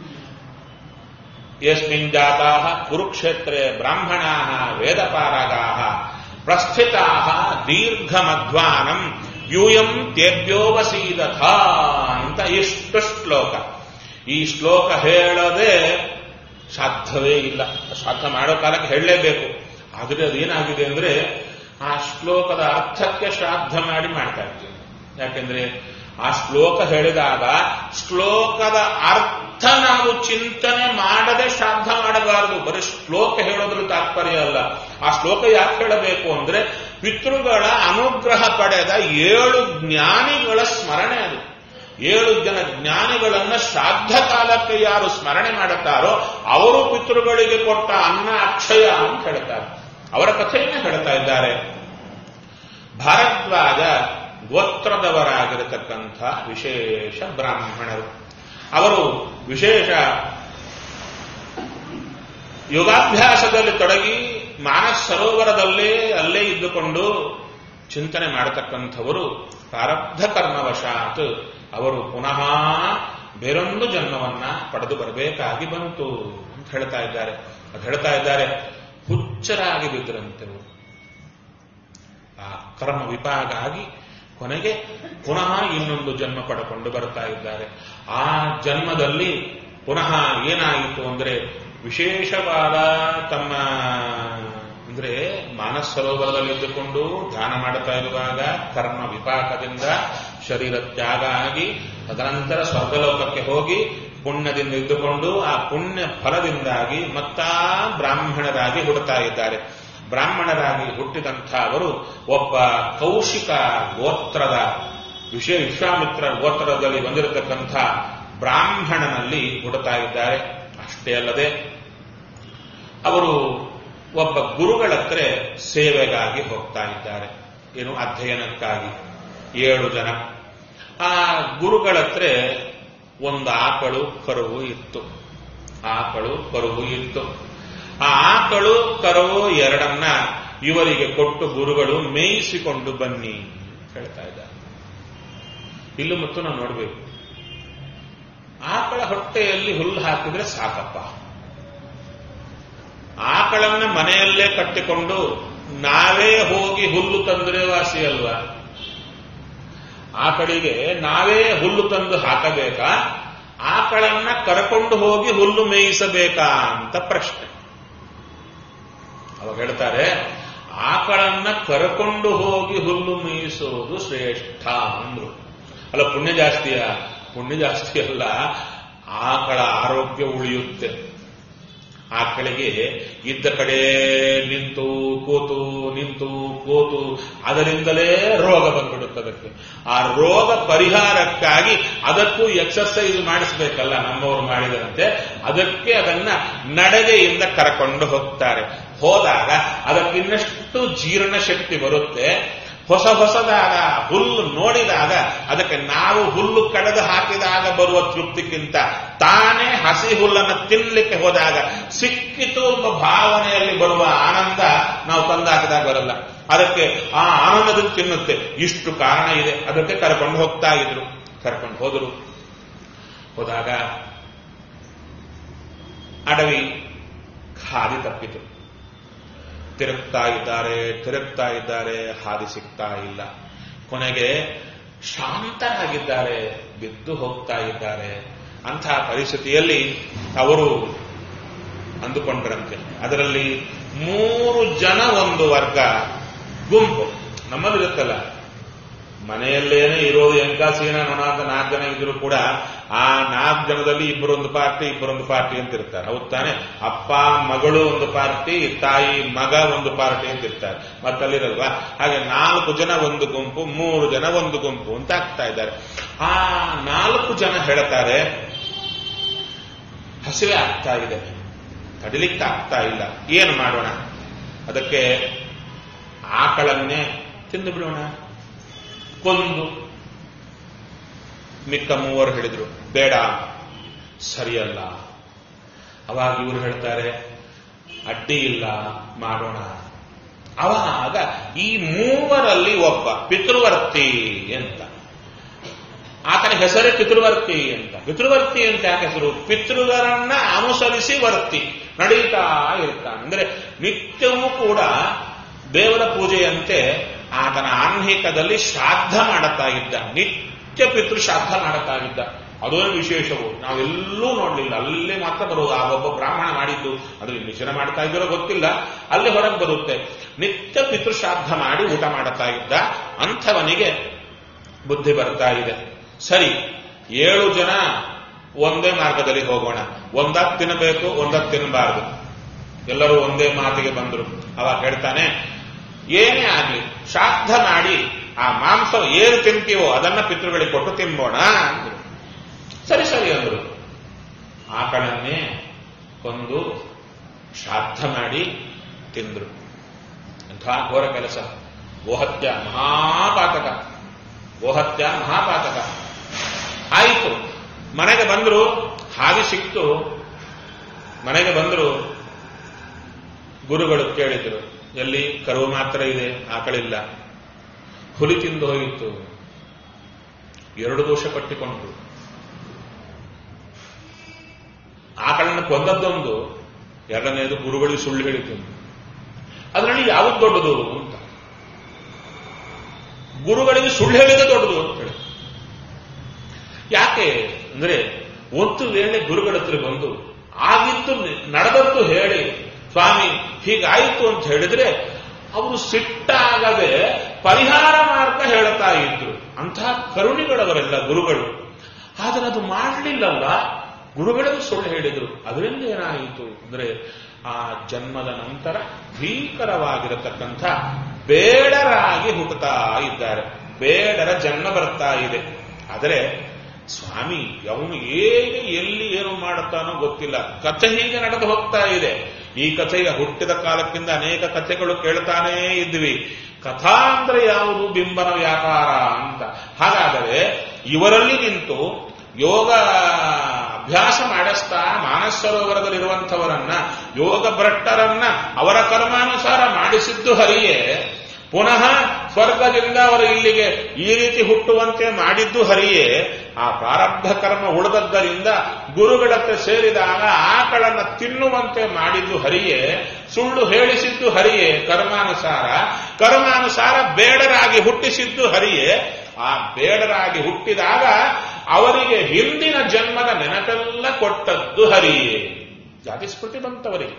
ಯಸ್ಮಿನ್ ಜಾತಾ ಕುರುಕ್ಷೇತ್ರೆ ಬ್ರಾಹ್ಮಣಾ ವೇದಪಾರಗಾ ಪ್ರಸ್ಥಿತಾ ದೀರ್ಘಮಧ್ವಾನಂ ಯೂಯಂ ತೇಭ್ಯೋವಸೀದಥ ಅಂತ ಇಷ್ಟು ಶ್ಲೋಕ ಈ ಶ್ಲೋಕ ಹೇಳದೆ ಸಾಧ್ಯವೇ ಇಲ್ಲ ಸಾಧ್ಯ ಮಾಡೋ ಕಾಲಕ್ಕೆ ಹೇಳಲೇಬೇಕು ಆದರೆ ಅದೇನಾಗಿದೆ ಅಂದ್ರೆ ಆ ಶ್ಲೋಕದ ಅರ್ಥಕ್ಕೆ ಶ್ರಾದ್ದ ಮಾಡಿ ಮಾಡ್ತಾ ಇರ್ತೀವಿ ಯಾಕೆಂದ್ರೆ ಆ ಶ್ಲೋಕ ಹೇಳಿದಾಗ ಶ್ಲೋಕದ ಅರ್ಥ ನಾವು ಚಿಂತನೆ ಮಾಡದೆ ಶ್ರಾದ್ದ ಮಾಡಬಾರದು ಬರೀ ಶ್ಲೋಕ ಹೇಳೋದ್ರ ತಾತ್ಪರ್ಯ ಅಲ್ಲ ಆ ಶ್ಲೋಕ ಯಾಕೆ ಹೇಳಬೇಕು ಅಂದ್ರೆ ಪಿತೃಗಳ ಅನುಗ್ರಹ ಪಡೆದ ಏಳು ಜ್ಞಾನಿಗಳ ಸ್ಮರಣೆ ಅದು ಏಳು ಜನ ಜ್ಞಾನಿಗಳನ್ನ ಶ್ರಾದ್ದ ಕಾಲಕ್ಕೆ ಯಾರು ಸ್ಮರಣೆ ಮಾಡುತ್ತಾರೋ ಅವರು ಪಿತೃಗಳಿಗೆ ಕೊಟ್ಟ ಅನ್ನ ಅಕ್ಷಯ ಅಂತ ಹೇಳ್ತಾರೆ ಅವರ ಕಥೆಯನ್ನೇ ಹೇಳ್ತಾ ಇದ್ದಾರೆ ಭಾರದ್ವಾಜ ಗೋತ್ರದವರಾಗಿರತಕ್ಕಂಥ ವಿಶೇಷ ಬ್ರಾಹ್ಮಣರು ಅವರು ವಿಶೇಷ ಯೋಗಾಭ್ಯಾಸದಲ್ಲಿ ತೊಡಗಿ ಮಾನಸ ಸರೋವರದಲ್ಲೇ ಅಲ್ಲೇ ಇದ್ದುಕೊಂಡು ಚಿಂತನೆ ಮಾಡತಕ್ಕಂಥವರು ಪ್ರಾರಬ್ಧ ಕರ್ಮವಶಾತ್ ಅವರು ಪುನಃ ಬೇರೊಂದು ಜನ್ಮವನ್ನ ಪಡೆದು ಬರಬೇಕಾಗಿ ಬಂತು ಅಂತ ಹೇಳ್ತಾ ಇದ್ದಾರೆ ಅದು ಹೇಳ್ತಾ ಇದ್ದಾರೆ ಹುಚ್ಚರಾಗಿ ಬಿದ್ದರಂತೆವು ಆ ಕರ್ಮ ವಿಪಾಗ ಆಗಿ ಕೊನೆಗೆ ಪುನಃ ಇನ್ನೊಂದು ಜನ್ಮ ಪಡ್ಕೊಂಡು ಬರ್ತಾ ಇದ್ದಾರೆ ಆ ಜನ್ಮದಲ್ಲಿ ಪುನಃ ಏನಾಯಿತು ಅಂದ್ರೆ ವಿಶೇಷವಾದ ತಮ್ಮ ಅಂದ್ರೆ ಮಾನಸ ಸರೋವರದಲ್ಲಿ ಇದ್ದುಕೊಂಡು ಧ್ಯಾನ ಮಾಡುತ್ತಾ ಇರುವಾಗ ಕರ್ಮ ವಿಪಾಕದಿಂದ ಶರೀರ ತ್ಯಾಗ ಆಗಿ ತದನಂತರ ಸ್ವರ್ಗಲೋಕಕ್ಕೆ ಹೋಗಿ ಪುಣ್ಯದಿಂದ ಇದ್ದುಕೊಂಡು ಆ ಪುಣ್ಯ ಫಲದಿಂದಾಗಿ ಮತ್ತಾ ಬ್ರಾಹ್ಮಣರಾಗಿ ಹುಡುತ್ತಾ ಇದ್ದಾರೆ ಬ್ರಾಹ್ಮಣರಾಗಿ ಹುಟ್ಟಿದಂಥ ಅವರು ಒಬ್ಬ ಕೌಶಿಕ ಗೋತ್ರದ ವಿಷಯ ವಿಶ್ವಾಮಿತ್ರ ಗೋತ್ರದಲ್ಲಿ ಬಂದಿರತಕ್ಕಂಥ ಬ್ರಾಹ್ಮಣನಲ್ಲಿ ಹುಡುತ್ತಾ ಇದ್ದಾರೆ ಅಷ್ಟೇ ಅಲ್ಲದೆ ಅವರು ಒಬ್ಬ ಗುರುಗಳ ಹತ್ರ ಸೇವೆಗಾಗಿ ಹೋಗ್ತಾ ಇದ್ದಾರೆ ಏನು ಅಧ್ಯಯನಕ್ಕಾಗಿ ಏಳು ಜನ ಆ ಗುರುಗಳ ಹತ್ರ ಒಂದು ಆಕಳು ಕರುವು ಇತ್ತು ಆಕಳು ಕರುವು ಇತ್ತು ಆ ಆಕಳು ಕರುವು ಎರಡನ್ನ ಇವರಿಗೆ ಕೊಟ್ಟು ಗುರುಗಳು ಮೇಯಿಸಿಕೊಂಡು ಬನ್ನಿ ಹೇಳ್ತಾ ಇದ್ದಾರೆ ಇಲ್ಲೂ ಮತ್ತು ನಾವು ನೋಡಬೇಕು ಆಕಳ ಹೊಟ್ಟೆಯಲ್ಲಿ ಹುಲ್ಲು ಹಾಕಿದ್ರೆ ಸಾಕಪ್ಪ ಆಕಳನ್ನ ಮನೆಯಲ್ಲೇ ಕಟ್ಟಿಕೊಂಡು ನಾವೇ ಹೋಗಿ ಹುಲ್ಲು ತಂದ್ರೆ ವಾಸಿ ಅಲ್ವಾ ಆಕಳಿಗೆ ನಾವೇ ಹುಲ್ಲು ತಂದು ಹಾಕಬೇಕಾ ಆಕಳನ್ನ ಕರ್ಕೊಂಡು ಹೋಗಿ ಹುಲ್ಲು ಮೇಯಿಸಬೇಕಾ ಅಂತ ಪ್ರಶ್ನೆ ಅವಾಗ ಹೇಳ್ತಾರೆ ಆಕಳನ್ನ ಕರ್ಕೊಂಡು ಹೋಗಿ ಹುಲ್ಲು ಮೇಯಿಸೋದು ಶ್ರೇಷ್ಠ ಅಂದ್ರು ಅಲ್ಲ ಪುಣ್ಯ ಜಾಸ್ತಿಯ ಪುಣ್ಯ ಜಾಸ್ತಿ ಅಲ್ಲ ಆಕಳ ಆರೋಗ್ಯ ಉಳಿಯುತ್ತೆ ಆಕಳಿಗೆ ಇದ್ದ ಕಡೆ ನಿಂತು ಕೂತು ನಿಂತು ಕೂತು ಅದರಿಂದಲೇ ರೋಗ ಬಂದ್ಬಿಡುತ್ತೆ ಅದಕ್ಕೆ ಆ ರೋಗ ಪರಿಹಾರಕ್ಕಾಗಿ ಅದಕ್ಕೂ ಎಕ್ಸರ್ಸೈಸ್ ಮಾಡಿಸ್ಬೇಕಲ್ಲ ನಮ್ಮವರು ಮಾಡಿದಂತೆ ಅದಕ್ಕೆ ಅದನ್ನ ನಡಗೆಯಿಂದ ಕರ್ಕೊಂಡು ಹೋಗ್ತಾರೆ ಹೋದಾಗ ಅದಕ್ಕಿನ್ನಷ್ಟು ಜೀರ್ಣ ಶಕ್ತಿ ಬರುತ್ತೆ ಹೊಸ ಹೊಸದಾದ ಹುಲ್ಲು ನೋಡಿದಾಗ ಅದಕ್ಕೆ ನಾವು ಹುಲ್ಲು ಕಳೆದು ಹಾಕಿದಾಗ ಬರುವ ತೃಪ್ತಿಗಿಂತ ತಾನೇ ಹಸಿ ಹುಲ್ಲನ್ನು ತಿನ್ನಲಿಕ್ಕೆ ಹೋದಾಗ ಸಿಕ್ಕಿತು ಎಂಬ ಭಾವನೆಯಲ್ಲಿ ಬರುವ ಆನಂದ ನಾವು ತಂದಾಕಿದಾಗ ಬರಲ್ಲ ಅದಕ್ಕೆ ಆ ಆನಂದದಲ್ಲಿ ತಿನ್ನುತ್ತೆ ಇಷ್ಟು ಕಾರಣ ಇದೆ ಅದಕ್ಕೆ ಕರ್ಕೊಂಡು ಹೋಗ್ತಾ ಇದ್ರು ಕರ್ಕೊಂಡು ಹೋದರು ಹೋದಾಗ ಅಡವಿ ಖಾದಿ ತಪ್ಪಿತು ತಿರುಗ್ತಾ ಇದ್ದಾರೆ ತಿರುಗ್ತಾ ಇದ್ದಾರೆ ಹಾದಿ ಸಿಗ್ತಾ ಇಲ್ಲ ಕೊನೆಗೆ ಶಾಂತರಾಗಿದ್ದಾರೆ ಬಿದ್ದು ಹೋಗ್ತಾ ಇದ್ದಾರೆ ಅಂಥ ಪರಿಸ್ಥಿತಿಯಲ್ಲಿ ಅವರು ಅಂದುಕೊಂಡ್ರಂತೆ ಅದರಲ್ಲಿ ಮೂರು ಜನ ಒಂದು ವರ್ಗ ಗುಂಪು ನಮ್ಮಲ್ಲಿರುತ್ತಲ್ಲ ಮನೆಯಲ್ಲೇನೆ ಇರೋದು ಎಂಕ ಸೀನ ನೊಣ ಅಂತ ನಾಲ್ಕು ಜನ ಇದ್ರು ಕೂಡ ಆ ನಾಲ್ಕು ಜನದಲ್ಲಿ ಇಬ್ಬರೊಂದು ಪಾರ್ಟಿ ಇಬ್ಬರೊಂದು ಪಾರ್ಟಿ ಅಂತ ಇರ್ತಾರೆ ಹೌದ್ ತಾನೆ ಅಪ್ಪ ಮಗಳು ಒಂದು ಪಾರ್ಟಿ ತಾಯಿ ಮಗ ಒಂದು ಪಾರ್ಟಿ ಅಂತ ಇರ್ತಾರೆ ಮತ್ತಲ್ಲಿರಲ್ವಾ ಹಾಗೆ ನಾಲ್ಕು ಜನ ಒಂದು ಗುಂಪು ಮೂರು ಜನ ಒಂದು ಗುಂಪು ಅಂತ ಆಗ್ತಾ ಇದ್ದಾರೆ ಆ ನಾಲ್ಕು ಜನ ಹೇಳ್ತಾರೆ ಹಸಿವೆ ಆಗ್ತಾ ಇದೆ ತಡಿಲಿಕ್ಕೆ ಆಗ್ತಾ ಇಲ್ಲ ಏನು ಮಾಡೋಣ ಅದಕ್ಕೆ ಆಕಳನ್ನೇ ತಿಂದು ಬಿಡೋಣ ಕೊಂದು ಮಿಕ್ಕ ಮೂವರು ಹೇಳಿದ್ರು ಬೇಡ ಸರಿಯಲ್ಲ ಅವಾಗ ಇವರು ಹೇಳ್ತಾರೆ ಅಡ್ಡಿ ಇಲ್ಲ ಮಾಡೋಣ ಅವಾಗ ಈ ಮೂವರಲ್ಲಿ ಒಬ್ಬ ಪಿತೃವರ್ತಿ ಅಂತ ಆತನ ಹೆಸರೇ ಪಿತೃವರ್ತಿ ಅಂತ ಪಿತೃವರ್ತಿ ಅಂತ ಯಾಕೆ ಹೆಸರು ಪಿತೃಗಳನ್ನ ಅನುಸರಿಸಿ ವರ್ತಿ ನಡೀತಾ ಇರ್ತಾನೆ ಅಂದ್ರೆ ನಿತ್ಯವೂ ಕೂಡ ದೇವರ ಪೂಜೆಯಂತೆ ಆತನ ಆನ್ಹಿಕದಲ್ಲಿ ಶ್ರಾದ್ದ ಮಾಡುತ್ತಾ ಇದ್ದ ನಿತ್ಯ ಪಿತೃ ಶ್ರಾದ್ದ ಮಾಡುತ್ತಾ ಇದ್ದ ಅದೋ ವಿಶೇಷವು ನಾವೆಲ್ಲೂ ನೋಡ್ಲಿಲ್ಲ ಅಲ್ಲಿ ಮಾತ್ರ ಬರುವುದು ಆ ಒಬ್ಬ ಬ್ರಾಹ್ಮಣ ಮಾಡಿದ್ದು ಅದು ಇಲ್ಲಿ ಜನ ಮಾಡ್ತಾ ಇದ್ದರೋ ಗೊತ್ತಿಲ್ಲ ಅಲ್ಲಿ ಹೊರಗೆ ಬರುತ್ತೆ ನಿತ್ಯ ಪಿತೃ ಶ್ರಾದ್ದ ಮಾಡಿ ಊಟ ಮಾಡುತ್ತಾ ಇದ್ದ ಅಂಥವನಿಗೆ ಬುದ್ಧಿ ಬರ್ತಾ ಇದೆ ಸರಿ ಏಳು ಜನ ಒಂದೇ ಮಾರ್ಗದಲ್ಲಿ ಹೋಗೋಣ ಒಂದಾಗ್ ತಿನ್ನಬೇಕು ಒಂದಾಗ್ ತಿನ್ನಬಾರದು ಎಲ್ಲರೂ ಒಂದೇ ಮಾತಿಗೆ ಬಂದರು ಅವಾಗ ಹೇಳ್ತಾನೆ ಏನೇ ಆಗಲಿ ಶ್ರಾದ್ದ ಮಾಡಿ ಆ ಮಾಂಸ ಏನು ತಿಂತೀವೋ ಅದನ್ನ ಪಿತೃಗಳಿಗೆ ಕೊಟ್ಟು ತಿಂಬೋಣ ಅಂದ್ರು ಸರಿ ಸರಿ ಅಂದ್ರು ಆಕಳನ್ನೇ ಕೊಂದು ಶ್ರಾದ್ದ ಮಾಡಿ ತಿಂದ್ರು ಅಂಥ ಘೋರ ಕೆಲಸ ಗೋಹತ್ಯ ಮಹಾಪಾತಕ ಗೋಹತ್ಯ ಮಹಾಪಾತಕ ಆಯಿತು ಮನೆಗೆ ಬಂದ್ರು ಹಾಗೆ ಸಿಕ್ತು ಮನೆಗೆ ಬಂದ್ರು ಗುರುಗಳು ಕೇಳಿದ್ರು ಎಲ್ಲಿ ಕರು ಮಾತ್ರ ಇದೆ ಆಕಳಿಲ್ಲ ಹುಲಿ ತಿಂದು ಹೋಯಿತು ಎರಡು ದೋಷ ಪಟ್ಟಿಕೊಂಡ್ರು ಆಕಳನ್ನು ಕೊಂದದ್ದೊಂದು ಎರಡನೇದು ಗುರುಗಳಿಗೆ ಸುಳ್ಳು ಹೇಳಿತು ಅದರಲ್ಲಿ ಯಾವುದು ದೊಡ್ಡದು ಅಂತ ಗುರುಗಳಿಗೆ ಸುಳ್ಳು ಹೇಳಿದ ದೊಡ್ಡದು ಅಂತ ಹೇಳಿ ಯಾಕೆ ಅಂದ್ರೆ ಒಂದು ವೇಳೆ ಗುರುಗಳ ಹತ್ರ ಬಂದು ಆಗಿತ್ತು ನಡೆದದ್ದು ಹೇಳಿ ಸ್ವಾಮಿ ಹೀಗಾಯಿತು ಅಂತ ಹೇಳಿದ್ರೆ ಅವರು ಸಿಟ್ಟಾಗದೆ ಪರಿಹಾರ ಮಾರ್ಗ ಹೇಳ್ತಾ ಇದ್ರು ಅಂತಹ ಕರುಣಿಗಳವರೆಲ್ಲ ಗುರುಗಳು ಆದರೆ ಅದು ಮಾಡಲಿಲ್ಲಲ್ಲ ಗುರುಗಳಿಗೂ ಸುಳ್ಳು ಹೇಳಿದ್ರು ಅದರಿಂದ ಏನಾಯಿತು ಅಂದ್ರೆ ಆ ಜನ್ಮದ ನಂತರ ಭೀಕರವಾಗಿರತಕ್ಕಂಥ ಬೇಡರಾಗಿ ಹುಟ್ಟುತ್ತಾ ಇದ್ದಾರೆ ಬೇಡರ ಜನ್ಮ ಬರ್ತಾ ಇದೆ ಆದರೆ ಸ್ವಾಮಿ ಅವನು ಹೇಗೆ ಎಲ್ಲಿ ಏನು ಮಾಡುತ್ತಾನೋ ಗೊತ್ತಿಲ್ಲ ಕಥೆ ಹೀಗೆ ನಡೆದು ಹೋಗ್ತಾ ಇದೆ ಈ ಕಥೆಯ ಹುಟ್ಟಿದ ಕಾಲಕ್ಕಿಂತ ಅನೇಕ ಕಥೆಗಳು ಕೇಳ್ತಾನೇ ಇದ್ವಿ ಕಥಾ ಅಂದ್ರೆ ಯಾವುದು ಬಿಂಬನ ವ್ಯಾಪಾರ ಅಂತ ಹಾಗಾದರೆ ಇವರಲ್ಲಿ ನಿಂತು ಯೋಗ ಅಭ್ಯಾಸ ಮಾಡಿಸ್ತಾ ಮಾನಸರೋವರದಲ್ಲಿರುವಂಥವರನ್ನ ಯೋಗ ಭ್ರಷ್ಟರನ್ನ ಅವರ ಕರ್ಮಾನುಸಾರ ಮಾಡಿಸಿದ್ದು ಹರಿಯೇ ಪುನಃ ಸ್ವರ್ಗದಿಂದ ಅವರು ಇಲ್ಲಿಗೆ ಈ ರೀತಿ ಹುಟ್ಟುವಂತೆ ಮಾಡಿದ್ದು ಹರಿಯೇ ಆ ಪ್ರಾರಬ್ಧ ಕರ್ಮ ಉಳಿದದ್ದರಿಂದ ಗುರುಗಳತ್ತ ಸೇರಿದಾಗ ಆಕಳನ್ನ ತಿನ್ನುವಂತೆ ಮಾಡಿದ್ದು ಹರಿಯೇ ಸುಳ್ಳು ಹೇಳಿಸಿದ್ದು ಹರಿಯೇ ಕರ್ಮಾನುಸಾರ ಕರ್ಮಾನುಸಾರ ಬೇಡರಾಗಿ ಹುಟ್ಟಿಸಿದ್ದು ಹರಿಯೇ ಆ ಬೇಡರಾಗಿ ಹುಟ್ಟಿದಾಗ ಅವರಿಗೆ ಹಿಂದಿನ ಜನ್ಮದ ನೆನಪೆಲ್ಲ ಕೊಟ್ಟದ್ದು ಹರಿಯೇ ಜಾತಿ ಸ್ಮೃತಿ ಬಂತವರಿಗೆ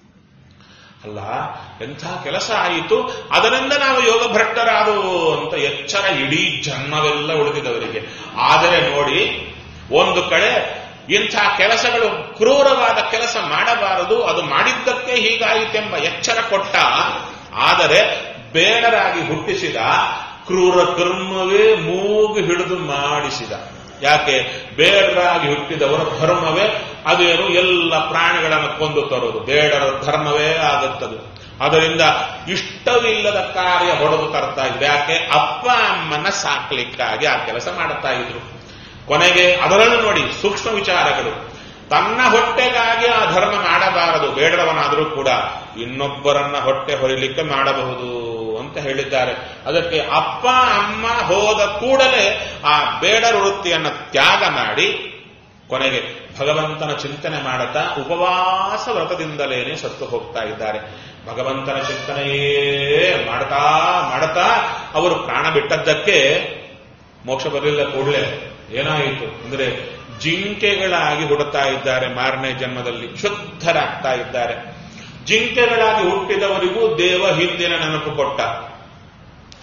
ಅಲ್ಲ ಎಂಥ ಕೆಲಸ ಆಯಿತು ಅದರಿಂದ ನಾವು ಯೋಗ ಭ್ರಷ್ಟರಾದವು ಅಂತ ಎಚ್ಚರ ಇಡೀ ಜನ್ಮವೆಲ್ಲ ಉಳಿದಿದವರಿಗೆ ಆದರೆ ನೋಡಿ ಒಂದು ಕಡೆ ಇಂಥ ಕೆಲಸಗಳು ಕ್ರೂರವಾದ ಕೆಲಸ ಮಾಡಬಾರದು ಅದು ಮಾಡಿದ್ದಕ್ಕೆ ಹೀಗಾಯಿತೆಂಬ ಎಚ್ಚರ ಕೊಟ್ಟ ಆದರೆ ಬೇಡರಾಗಿ ಹುಟ್ಟಿಸಿದ ಕ್ರೂರ ಕರ್ಮವೇ ಮೂಗು ಹಿಡಿದು ಮಾಡಿಸಿದ ಯಾಕೆ ಬೇಡರಾಗಿ ಹುಟ್ಟಿದವರ ಧರ್ಮವೇ ಅದೇನು ಎಲ್ಲ ಪ್ರಾಣಿಗಳನ್ನು ಕೊಂದು ತರೋದು ಬೇಡರ ಧರ್ಮವೇ ಆಗುತ್ತದೆ ಅದರಿಂದ ಇಷ್ಟವಿಲ್ಲದ ಕಾರ್ಯ ಹೊಡೆದು ತರ್ತಾ ಇದ್ರು ಯಾಕೆ ಅಪ್ಪ ಅಮ್ಮನ ಸಾಕ್ಲಿಕ್ಕಾಗಿ ಆ ಕೆಲಸ ಮಾಡುತ್ತಾ ಇದ್ರು ಕೊನೆಗೆ ಅದರಲ್ಲೂ ನೋಡಿ ಸೂಕ್ಷ್ಮ ವಿಚಾರಗಳು ತನ್ನ ಹೊಟ್ಟೆಗಾಗಿ ಆ ಧರ್ಮ ಮಾಡಬಾರದು ಬೇಡರವನಾದರೂ ಕೂಡ ಇನ್ನೊಬ್ಬರನ್ನ ಹೊಟ್ಟೆ ಹೊರಿಲಿಕ್ಕೆ ಮಾಡಬಹುದು ಅಂತ ಹೇಳಿದ್ದಾರೆ ಅದಕ್ಕೆ ಅಪ್ಪ ಅಮ್ಮ ಹೋದ ಕೂಡಲೇ ಆ ಬೇಡರ ವೃತ್ತಿಯನ್ನು ತ್ಯಾಗ ಮಾಡಿ ಕೊನೆಗೆ ಭಗವಂತನ ಚಿಂತನೆ ಮಾಡುತ್ತಾ ಉಪವಾಸ ವ್ರತದಿಂದಲೇನೆ ಸತ್ತು ಹೋಗ್ತಾ ಇದ್ದಾರೆ ಭಗವಂತನ ಚಿಂತನೆಯೇ ಮಾಡ್ತಾ ಮಾಡ್ತಾ ಅವರು ಪ್ರಾಣ ಬಿಟ್ಟದ್ದಕ್ಕೆ ಮೋಕ್ಷ ಬರಲಿಲ್ಲ ಕೂಡಲೇ ಏನಾಯಿತು ಅಂದ್ರೆ ಜಿಂಕೆಗಳಾಗಿ ಹುಡುತ್ತಾ ಇದ್ದಾರೆ ಮಾರನೇ ಜನ್ಮದಲ್ಲಿ ಶುದ್ಧರಾಗ್ತಾ ಇದ್ದಾರೆ ಜಿಂಕೆಗಳಾಗಿ ಹುಟ್ಟಿದವರಿಗೂ ದೇವ ಹಿಂದಿನ ನೆನಪು ಕೊಟ್ಟ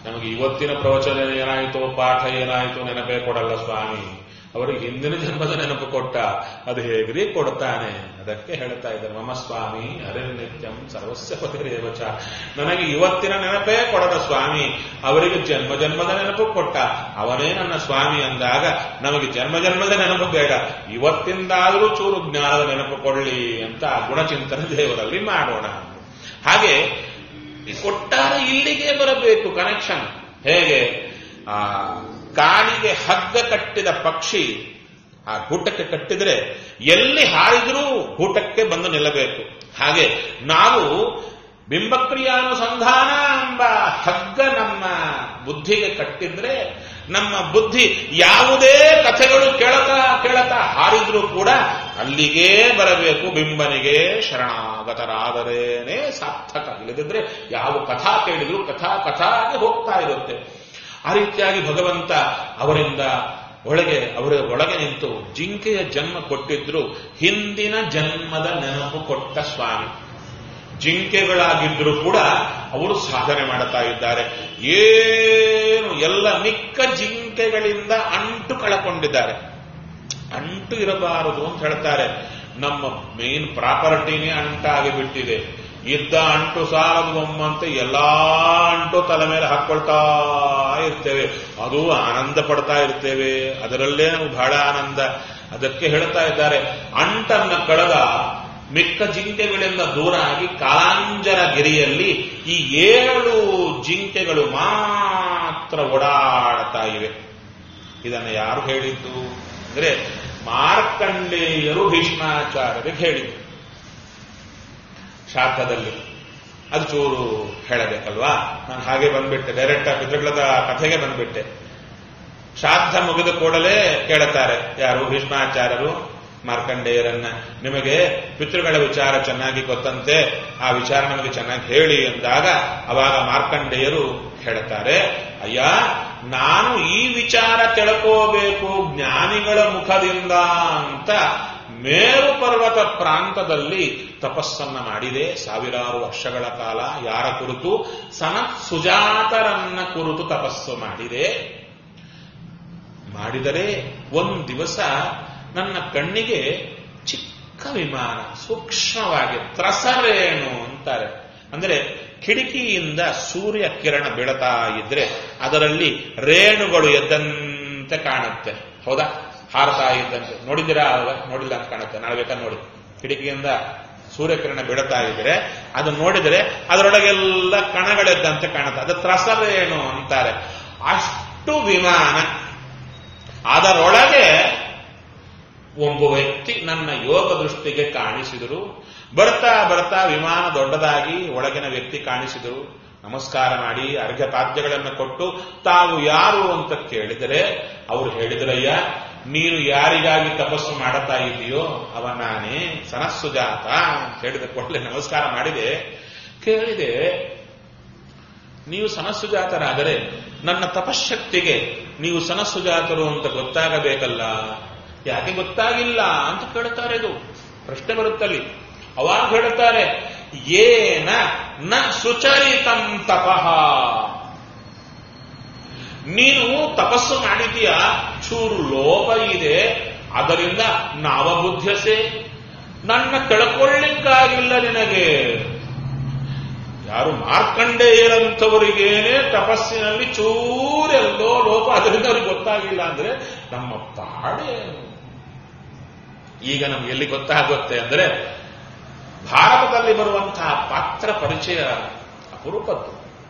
ನಮಗೆ ಇವತ್ತಿನ ಪ್ರವಚನ ಏನಾಯಿತು ಪಾಠ ಏನಾಯಿತು ನೆನಪೇ ಕೊಡಲ್ಲ ಸ್ವಾಮಿ ಅವರಿಗೆ ಹಿಂದಿನ ಜನ್ಮದ ನೆನಪು ಕೊಟ್ಟ ಅದು ಹೇಗ್ರಿ ಕೊಡ್ತಾನೆ ಅದಕ್ಕೆ ಹೇಳ್ತಾ ಇದ್ದಾರೆ ಮಮ ಸ್ವಾಮಿ ಹರಿನಿತ್ಯಂ ಸರ್ವಸ್ಯ ಪತಿರೇವಚ ನನಗೆ ಇವತ್ತಿನ ನೆನಪೇ ಕೊಡದ ಸ್ವಾಮಿ ಅವರಿಗೆ ಜನ್ಮ ಜನ್ಮದ ನೆನಪು ಕೊಟ್ಟ ಅವನೇ ನನ್ನ ಸ್ವಾಮಿ ಅಂದಾಗ ನಮಗೆ ಜನ್ಮ ಜನ್ಮದ ನೆನಪು ಬೇಡ ಇವತ್ತಿಂದಾದರೂ ಚೂರು ಜ್ಞಾನದ ನೆನಪು ಕೊಡಲಿ ಅಂತ ಗುಣಚಿಂತನೆ ದೇವರಲ್ಲಿ ಮಾಡೋಣ ಹಾಗೆ ಈ ಕೊಟ್ಟಾರೆ ಇಲ್ಲಿಗೆ ಬರಬೇಕು ಕನೆಕ್ಷನ್ ಹೇಗೆ ಆ ಕಾಲಿಗೆ ಹಗ್ಗ ಕಟ್ಟಿದ ಪಕ್ಷಿ ಆ ಗೂಟಕ್ಕೆ ಕಟ್ಟಿದ್ರೆ ಎಲ್ಲಿ ಹಾರಿದ್ರೂ ಗೂಟಕ್ಕೆ ಬಂದು ನಿಲ್ಲಬೇಕು ಹಾಗೆ ನಾವು ಬಿಂಬಕ್ರಿಯಾನುಸಂಧಾನ ಎಂಬ ಹಗ್ಗ ನಮ್ಮ ಬುದ್ಧಿಗೆ ಕಟ್ಟಿದ್ರೆ ನಮ್ಮ ಬುದ್ಧಿ ಯಾವುದೇ ಕಥೆಗಳು ಕೇಳತಾ ಕೇಳತಾ ಹಾರಿದ್ರೂ ಕೂಡ ಅಲ್ಲಿಗೇ ಬರಬೇಕು ಬಿಂಬನಿಗೆ ಶರಣಾಗತರಾದರೇನೆ ಸಾರ್ಥಕ ಇಲ್ಲದಿದ್ರೆ ಯಾವ ಕಥಾ ಕೇಳಿದ್ರು ಕಥಾ ಕಥಾಗೆ ಹೋಗ್ತಾ ಇರುತ್ತೆ ಆ ರೀತಿಯಾಗಿ ಭಗವಂತ ಅವರಿಂದ ಒಳಗೆ ಅವರ ಒಳಗೆ ನಿಂತು ಜಿಂಕೆಯ ಜನ್ಮ ಕೊಟ್ಟಿದ್ರು ಹಿಂದಿನ ಜನ್ಮದ ನೆನಪು ಕೊಟ್ಟ ಸ್ವಾಮಿ ಜಿಂಕೆಗಳಾಗಿದ್ರೂ ಕೂಡ ಅವರು ಸಾಧನೆ ಮಾಡುತ್ತಾ ಇದ್ದಾರೆ ಏನು ಎಲ್ಲ ಮಿಕ್ಕ ಜಿಂಕೆಗಳಿಂದ ಅಂಟು ಕಳಕೊಂಡಿದ್ದಾರೆ ಅಂಟು ಇರಬಾರದು ಅಂತ ಹೇಳ್ತಾರೆ ನಮ್ಮ ಮೇನ್ ಪ್ರಾಪರ್ಟಿನೇ ಅಂಟಾಗಿ ಬಿಟ್ಟಿದೆ ಇದ್ದ ಅಂಟು ಸಾಲದು ಒಮ್ಮಂತೆ ಎಲ್ಲಾ ಅಂಟು ತಲೆ ಮೇಲೆ ಹಾಕೊಳ್ತಾ ಇರ್ತೇವೆ ಅದು ಆನಂದ ಪಡ್ತಾ ಇರ್ತೇವೆ ಅದರಲ್ಲೇ ನಾವು ಬಹಳ ಆನಂದ ಅದಕ್ಕೆ ಹೇಳ್ತಾ ಇದ್ದಾರೆ ಅಂಟನ್ನ ಕಳೆದ ಮಿಕ್ಕ ಜಿಂಕೆಗಳಿಂದ ದೂರ ಆಗಿ ಕಾಲಾಂಜರ ಗಿರಿಯಲ್ಲಿ ಈ ಏಳು ಜಿಂಕೆಗಳು ಮಾತ್ರ ಓಡಾಡ್ತಾ ಇವೆ ಇದನ್ನು ಯಾರು ಹೇಳಿದ್ದು ಅಂದ್ರೆ ಮಾರ್ಕಂಡೇಯರು ಭೀಷ್ಮಾಚಾರ್ಯರಿಗೆ ಹೇಳಿದ್ದು ಶಾಖದಲ್ಲಿ ಅದು ಚೂರು ಹೇಳಬೇಕಲ್ವಾ ನಾನು ಹಾಗೆ ಬಂದ್ಬಿಟ್ಟೆ ಡೈರೆಕ್ಟ್ ಪಿತೃಗಳದ ಕಥೆಗೆ ಬಂದ್ಬಿಟ್ಟೆ ಶ್ರಾದ್ದ ಮುಗಿದ ಕೂಡಲೇ ಕೇಳುತ್ತಾರೆ ಯಾರು ಭೀಷ್ಮಾಚಾರ್ಯರು ಮಾರ್ಕಂಡೇಯರನ್ನ ನಿಮಗೆ ಪಿತೃಗಳ ವಿಚಾರ ಚೆನ್ನಾಗಿ ಗೊತ್ತಂತೆ ಆ ವಿಚಾರ ನಮಗೆ ಚೆನ್ನಾಗಿ ಹೇಳಿ ಎಂದಾಗ ಅವಾಗ ಮಾರ್ಕಂಡೇಯರು ಹೇಳುತ್ತಾರೆ ಅಯ್ಯ ನಾನು ಈ ವಿಚಾರ ತಿಳ್ಕೋಬೇಕು ಜ್ಞಾನಿಗಳ ಮುಖದಿಂದ ಅಂತ ಮೇರು ಪರ್ವತ ಪ್ರಾಂತದಲ್ಲಿ ತಪಸ್ಸನ್ನ ಮಾಡಿದೆ ಸಾವಿರಾರು ವರ್ಷಗಳ ಕಾಲ ಯಾರ ಕುರಿತು ಸನ ಸುಜಾತರನ್ನ ಕುರಿತು ತಪಸ್ಸು ಮಾಡಿದೆ ಮಾಡಿದರೆ ಒಂದು ದಿವಸ ನನ್ನ ಕಣ್ಣಿಗೆ ಚಿಕ್ಕ ವಿಮಾನ ಸೂಕ್ಷ್ಮವಾಗಿ ತ್ರಸರೇಣು ಅಂತಾರೆ ಅಂದ್ರೆ ಕಿಟಕಿಯಿಂದ ಸೂರ್ಯ ಕಿರಣ ಬೀಳತಾ ಇದ್ರೆ ಅದರಲ್ಲಿ ರೇಣುಗಳು ಎದ್ದಂತೆ ಕಾಣುತ್ತೆ ಹೌದಾ ಹಾರತಾ ಇದ್ದಂತೆ ನೋಡಿದ್ದೀರಾ ಅವಾಗ ನೋಡಿಲ್ಲ ಅಂತ ಕಾಣುತ್ತೆ ನಾಳೆ ಬೇಕಾದ್ರೆ ನೋಡಿ ಕಿಟಕಿಯಿಂದ ಸೂರ್ಯಕಿರಣ ಬೀಳತಾ ಇದ್ರೆ ಅದು ನೋಡಿದರೆ ಅದರೊಳಗೆಲ್ಲ ಕಣಗಳೆದ್ದಂತೆ ಕಾಣುತ್ತೆ ಅದು ತ್ರಸರೇಣು ಅಂತಾರೆ ಅಷ್ಟು ವಿಮಾನ ಅದರೊಳಗೆ ಒಬ್ಬ ವ್ಯಕ್ತಿ ನನ್ನ ಯೋಗ ದೃಷ್ಟಿಗೆ ಕಾಣಿಸಿದರು ಬರ್ತಾ ಬರ್ತಾ ವಿಮಾನ ದೊಡ್ಡದಾಗಿ ಒಳಗಿನ ವ್ಯಕ್ತಿ ಕಾಣಿಸಿದರು ನಮಸ್ಕಾರ ಮಾಡಿ ಅರ್ಘ್ಯ ಪಾದ್ಯಗಳನ್ನು ಕೊಟ್ಟು ತಾವು ಯಾರು ಅಂತ ಕೇಳಿದರೆ ಅವರು ಹೇಳಿದ್ರಯ್ಯ ನೀನು ಯಾರಿಗಾಗಿ ತಪಸ್ಸು ಮಾಡುತ್ತಾ ಇದೆಯೋ ಅವ ನಾನೇ ಸನಸ್ಸುಜಾತ ಅಂತ ಹೇಳಿದ ಕೂಡಲೇ ನಮಸ್ಕಾರ ಮಾಡಿದೆ ಕೇಳಿದೆ ನೀವು ಸನಸ್ಸುಜಾತರಾದರೆ ನನ್ನ ತಪಶಕ್ತಿಗೆ ನೀವು ಸನಸ್ಸುಜಾತರು ಅಂತ ಗೊತ್ತಾಗಬೇಕಲ್ಲ ಯಾಕೆ ಗೊತ್ತಾಗಿಲ್ಲ ಅಂತ ಕೇಳುತ್ತಾರೆ ಇದು ಪ್ರಶ್ನೆ ಬರುತ್ತಲ್ಲಿ ಅವಾಗ ಹೇಳುತ್ತಾರೆ ಏನ ನ ಸುಚರಿತಂ ತಪಃ ನೀನು ತಪಸ್ಸು ಮಾಡಿದೀಯ ಚೂರು ಲೋಪ ಇದೆ ಅದರಿಂದ ನಾವಬುದ್ಧಸೆ ನನ್ನ ತಿಳ್ಕೊಳ್ಳಿಕ್ಕಾಗಿಲ್ಲ ನಿನಗೆ ಯಾರು ಮಾರ್ಕಂಡೇಯರಂಥವರಿಗೇನೆ ತಪಸ್ಸಿನಲ್ಲಿ ಚೂರೆಲ್ಲೋ ಲೋಪ ಅದರಿಂದ ಅವ್ರಿಗೆ ಗೊತ್ತಾಗಿಲ್ಲ ಅಂದ್ರೆ ನಮ್ಮ ಪಾಡೆ ಈಗ ನಮ್ಗೆ ಎಲ್ಲಿ ಗೊತ್ತಾಗುತ್ತೆ ಅಂದ್ರೆ ಭಾರತದಲ್ಲಿ ಬರುವಂತಹ ಪಾತ್ರ ಪರಿಚಯ ಅಪರೂಪದ್ದು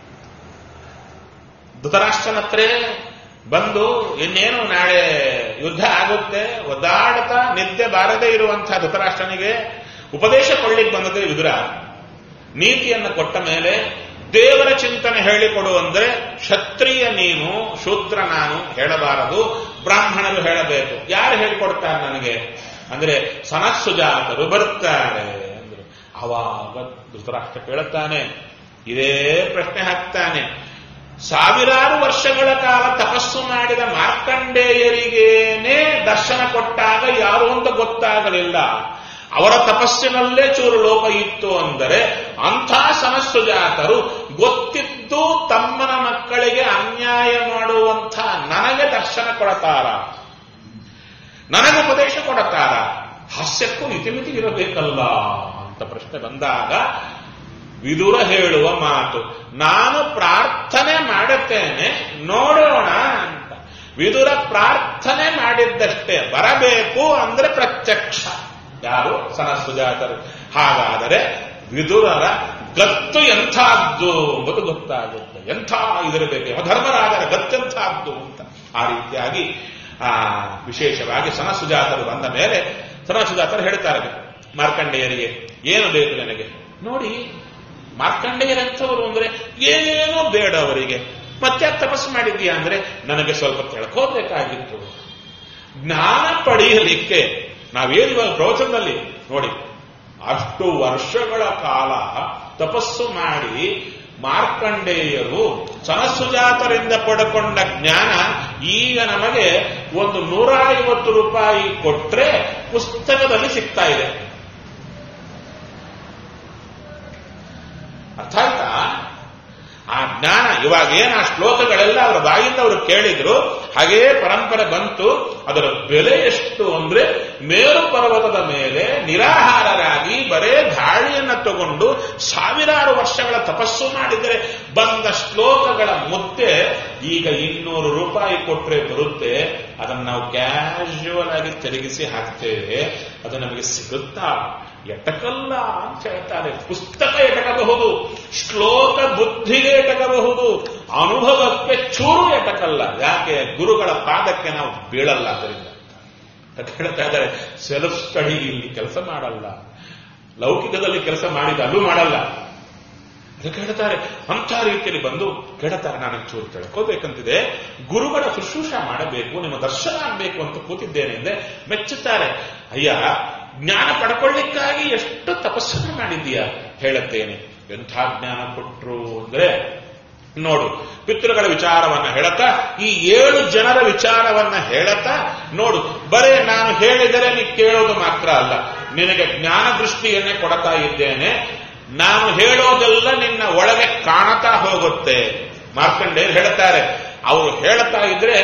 ಧೃತರಾಷ್ಟ್ರನ ಹತ್ರ ಬಂದು ಇನ್ನೇನು ನಾಳೆ ಯುದ್ಧ ಆಗುತ್ತೆ ಒದ್ದಾಡ್ತಾ ನಿದ್ದೆ ಬಾರದೇ ಇರುವಂತಹ ಧೃತರಾಷ್ಟ್ರನಿಗೆ ಉಪದೇಶ ಕೊಳ್ಳಿಕ್ಕೆ ಬಂದದ್ದು ವಿದುರ ನೀತಿಯನ್ನು ಕೊಟ್ಟ ಮೇಲೆ ದೇವರ ಚಿಂತನೆ ಹೇಳಿಕೊಡು ಅಂದ್ರೆ ಕ್ಷತ್ರಿಯ ನೀನು ಶೂದ್ರ ನಾನು ಹೇಳಬಾರದು ಬ್ರಾಹ್ಮಣರು ಹೇಳಬೇಕು ಯಾರು ಹೇಳಿಕೊಡ್ತಾರೆ ನನಗೆ ಅಂದ್ರೆ ಸನಸ್ಸುಜಾತರು ಬರ್ತಾರೆ ಅಂದ್ರು ಅವಾಗ ಧೃತರಾಷ್ಟ್ರ ಕೇಳುತ್ತಾನೆ ಇದೇ ಪ್ರಶ್ನೆ ಹಾಕ್ತಾನೆ ಸಾವಿರಾರು ವರ್ಷಗಳ ಕಾಲ ತಪಸ್ಸು ಮಾಡಿದ ಮಾರ್ಕಂಡೇಯರಿಗೇನೆ ದರ್ಶನ ಕೊಟ್ಟಾಗ ಯಾರು ಅಂತ ಗೊತ್ತಾಗಲಿಲ್ಲ ಅವರ ತಪಸ್ಸಿನಲ್ಲೇ ಚೂರು ಲೋಪ ಇತ್ತು ಅಂದರೆ ಅಂಥ ಸಮಸ್ಸುಜಾತರು ಗೊತ್ತಿದ್ದ ಇದ್ದು ತಮ್ಮನ ಮಕ್ಕಳಿಗೆ ಅನ್ಯಾಯ ಮಾಡುವಂಥ ನನಗೆ ದರ್ಶನ ಕೊಡತಾರ ನನಗೆ ಉಪದೇಶ ಕೊಡತಾರ ಹಾಸ್ಯಕ್ಕೂ ಇತಿಮಿತಿ ಇರಬೇಕಲ್ಲ ಅಂತ ಪ್ರಶ್ನೆ ಬಂದಾಗ ವಿದುರ ಹೇಳುವ ಮಾತು ನಾನು ಪ್ರಾರ್ಥನೆ ಮಾಡುತ್ತೇನೆ ನೋಡೋಣ ಅಂತ ವಿದುರ ಪ್ರಾರ್ಥನೆ ಮಾಡಿದ್ದಷ್ಟೇ ಬರಬೇಕು ಅಂದ್ರೆ ಪ್ರತ್ಯಕ್ಷ ಯಾರು ಸನಸುಜಾತರು ಹಾಗಾದರೆ ವಿದುರರ ಗತ್ತು ಎಂಥದ್ದು ಎಂಬುದು ಗೊತ್ತಾಗುತ್ತೆ ಎಂಥ ಇದಿರಬೇಕು ಯಮಧರ್ಮರಾಜರ ಗತ್ತೆಂಥದ್ದು ಅಂತ ಆ ರೀತಿಯಾಗಿ ಆ ವಿಶೇಷವಾಗಿ ಸನಸುಜಾತರು ಬಂದ ಮೇಲೆ ಸನಸುಜಾತರು ಹೇಳ್ತಾರೆ ಮಾರ್ಕಂಡೇಯರಿಗೆ ಏನು ಬೇಕು ನನಗೆ ನೋಡಿ ಮಾರ್ಕಂಡೇಯರಂಥವರು ಅಂದ್ರೆ ಏನೇನೋ ಬೇಡ ಅವರಿಗೆ ಮತ್ತೆ ತಪಸ್ಸು ಮಾಡಿದ್ಯಾ ಅಂದ್ರೆ ನನಗೆ ಸ್ವಲ್ಪ ತಿಳ್ಕೋಬೇಕಾಗಿತ್ತು ಜ್ಞಾನ ಪಡೆಯಲಿಕ್ಕೆ ನಾವೇನು ಇವಾಗ ಪ್ರವಚನದಲ್ಲಿ ನೋಡಿ ಅಷ್ಟು ವರ್ಷಗಳ ಕಾಲ ತಪಸ್ಸು ಮಾಡಿ ಮಾರ್ಕಂಡೇಯರು ಸನಸುಜಾತರಿಂದ ಪಡ್ಕೊಂಡ ಜ್ಞಾನ ಈಗ ನಮಗೆ ಒಂದು ನೂರ ಐವತ್ತು ರೂಪಾಯಿ ಕೊಟ್ರೆ ಪುಸ್ತಕದಲ್ಲಿ ಸಿಗ್ತಾ ಇದೆ ಅರ್ಥ ಆಯ್ತಾ ಆ ಜ್ಞಾನ ಇವಾಗ ಏನು ಆ ಶ್ಲೋಕಗಳೆಲ್ಲ ಅವರ ಬಾಯಿಂದ ಅವರು ಕೇಳಿದ್ರು ಹಾಗೇ ಪರಂಪರೆ ಬಂತು ಅದರ ಬೆಲೆ ಎಷ್ಟು ಅಂದ್ರೆ ಮೇರು ಪರ್ವತದ ಮೇಲೆ ನಿರಾಹಾರರಾಗಿ ಬರೇ ಗಾಳಿಯನ್ನ ತಗೊಂಡು ಸಾವಿರಾರು ವರ್ಷಗಳ ತಪಸ್ಸು ಮಾಡಿದರೆ ಬಂದ ಶ್ಲೋಕಗಳ ಮುದ್ದೆ ಈಗ ಇನ್ನೂರು ರೂಪಾಯಿ ಕೊಟ್ರೆ ಬರುತ್ತೆ ಅದನ್ನು ನಾವು ಕ್ಯಾಶುವಲ್ ಆಗಿ ತಿರುಗಿಸಿ ಹಾಕ್ತೇವೆ ಅದು ನಮಗೆ ಸಿಗುತ್ತಾ ಎಟಕಲ್ಲ ಅಂತ ಹೇಳ್ತಾರೆ ಪುಸ್ತಕ ಎಟಕಬಹುದು ಶ್ಲೋಕ ಬುದ್ಧಿಗೆ ಎಟಕಬಹುದು ಅನುಭವಕ್ಕೆ ಚೂರು ಎಟಕಲ್ಲ ಯಾಕೆ ಗುರುಗಳ ಪಾದಕ್ಕೆ ನಾವು ಬೀಳಲ್ಲ ಅದರಿಂದ ಅಂತ ಹೇಳ್ತಾ ಇದ್ದಾರೆ ಸೆಲ್ಫ್ ಸ್ಟಡಿ ಇಲ್ಲಿ ಕೆಲಸ ಮಾಡಲ್ಲ ಲೌಕಿಕದಲ್ಲಿ ಕೆಲಸ ಮಾಡಿದ ಅದು ಮಾಡಲ್ಲ ಅದಕ್ಕೆ ಹೇಳ್ತಾರೆ ಅಂಥ ರೀತಿಯಲ್ಲಿ ಬಂದು ಕೇಳ್ತಾರೆ ನಾನು ಚೂರು ತಿಳ್ಕೋಬೇಕಂತಿದೆ ಗುರುಗಳ ಶುಶ್ರೂಷ ಮಾಡಬೇಕು ನಿಮ್ಮ ದರ್ಶನ ಆಗಬೇಕು ಅಂತ ಕೂತಿದ್ದೇನೆ ಎಂದ್ರೆ ಮೆಚ್ಚುತ್ತಾರೆ ಅಯ್ಯ ಜ್ಞಾನ ಪಡ್ಕೊಳ್ಳಿಕ್ಕಾಗಿ ಎಷ್ಟು ತಪಸ್ಸನ್ನು ಮಾಡಿದ್ದೀಯಾ ಹೇಳುತ್ತೇನೆ ಎಂಥ ಜ್ಞಾನ ಕೊಟ್ರು ಅಂದ್ರೆ ನೋಡು ಪಿತೃಗಳ ವಿಚಾರವನ್ನ ಹೇಳತಾ ಈ ಏಳು ಜನರ ವಿಚಾರವನ್ನ ಹೇಳತಾ ನೋಡು ಬರೇ ನಾನು ಹೇಳಿದರೆ ನೀ ಕೇಳೋದು ಮಾತ್ರ ಅಲ್ಲ ನಿನಗೆ ಜ್ಞಾನ ದೃಷ್ಟಿಯನ್ನೇ ಕೊಡ್ತಾ ಇದ್ದೇನೆ ನಾನು ಹೇಳೋದೆಲ್ಲ ನಿನ್ನ ಒಳಗೆ ಕಾಣತಾ ಹೋಗುತ್ತೆ ಮಾರ್ಕಂಡೇರ್ ಹೇಳ್ತಾರೆ ಅವರು ಹೇಳ್ತಾ ಇದ್ರೆ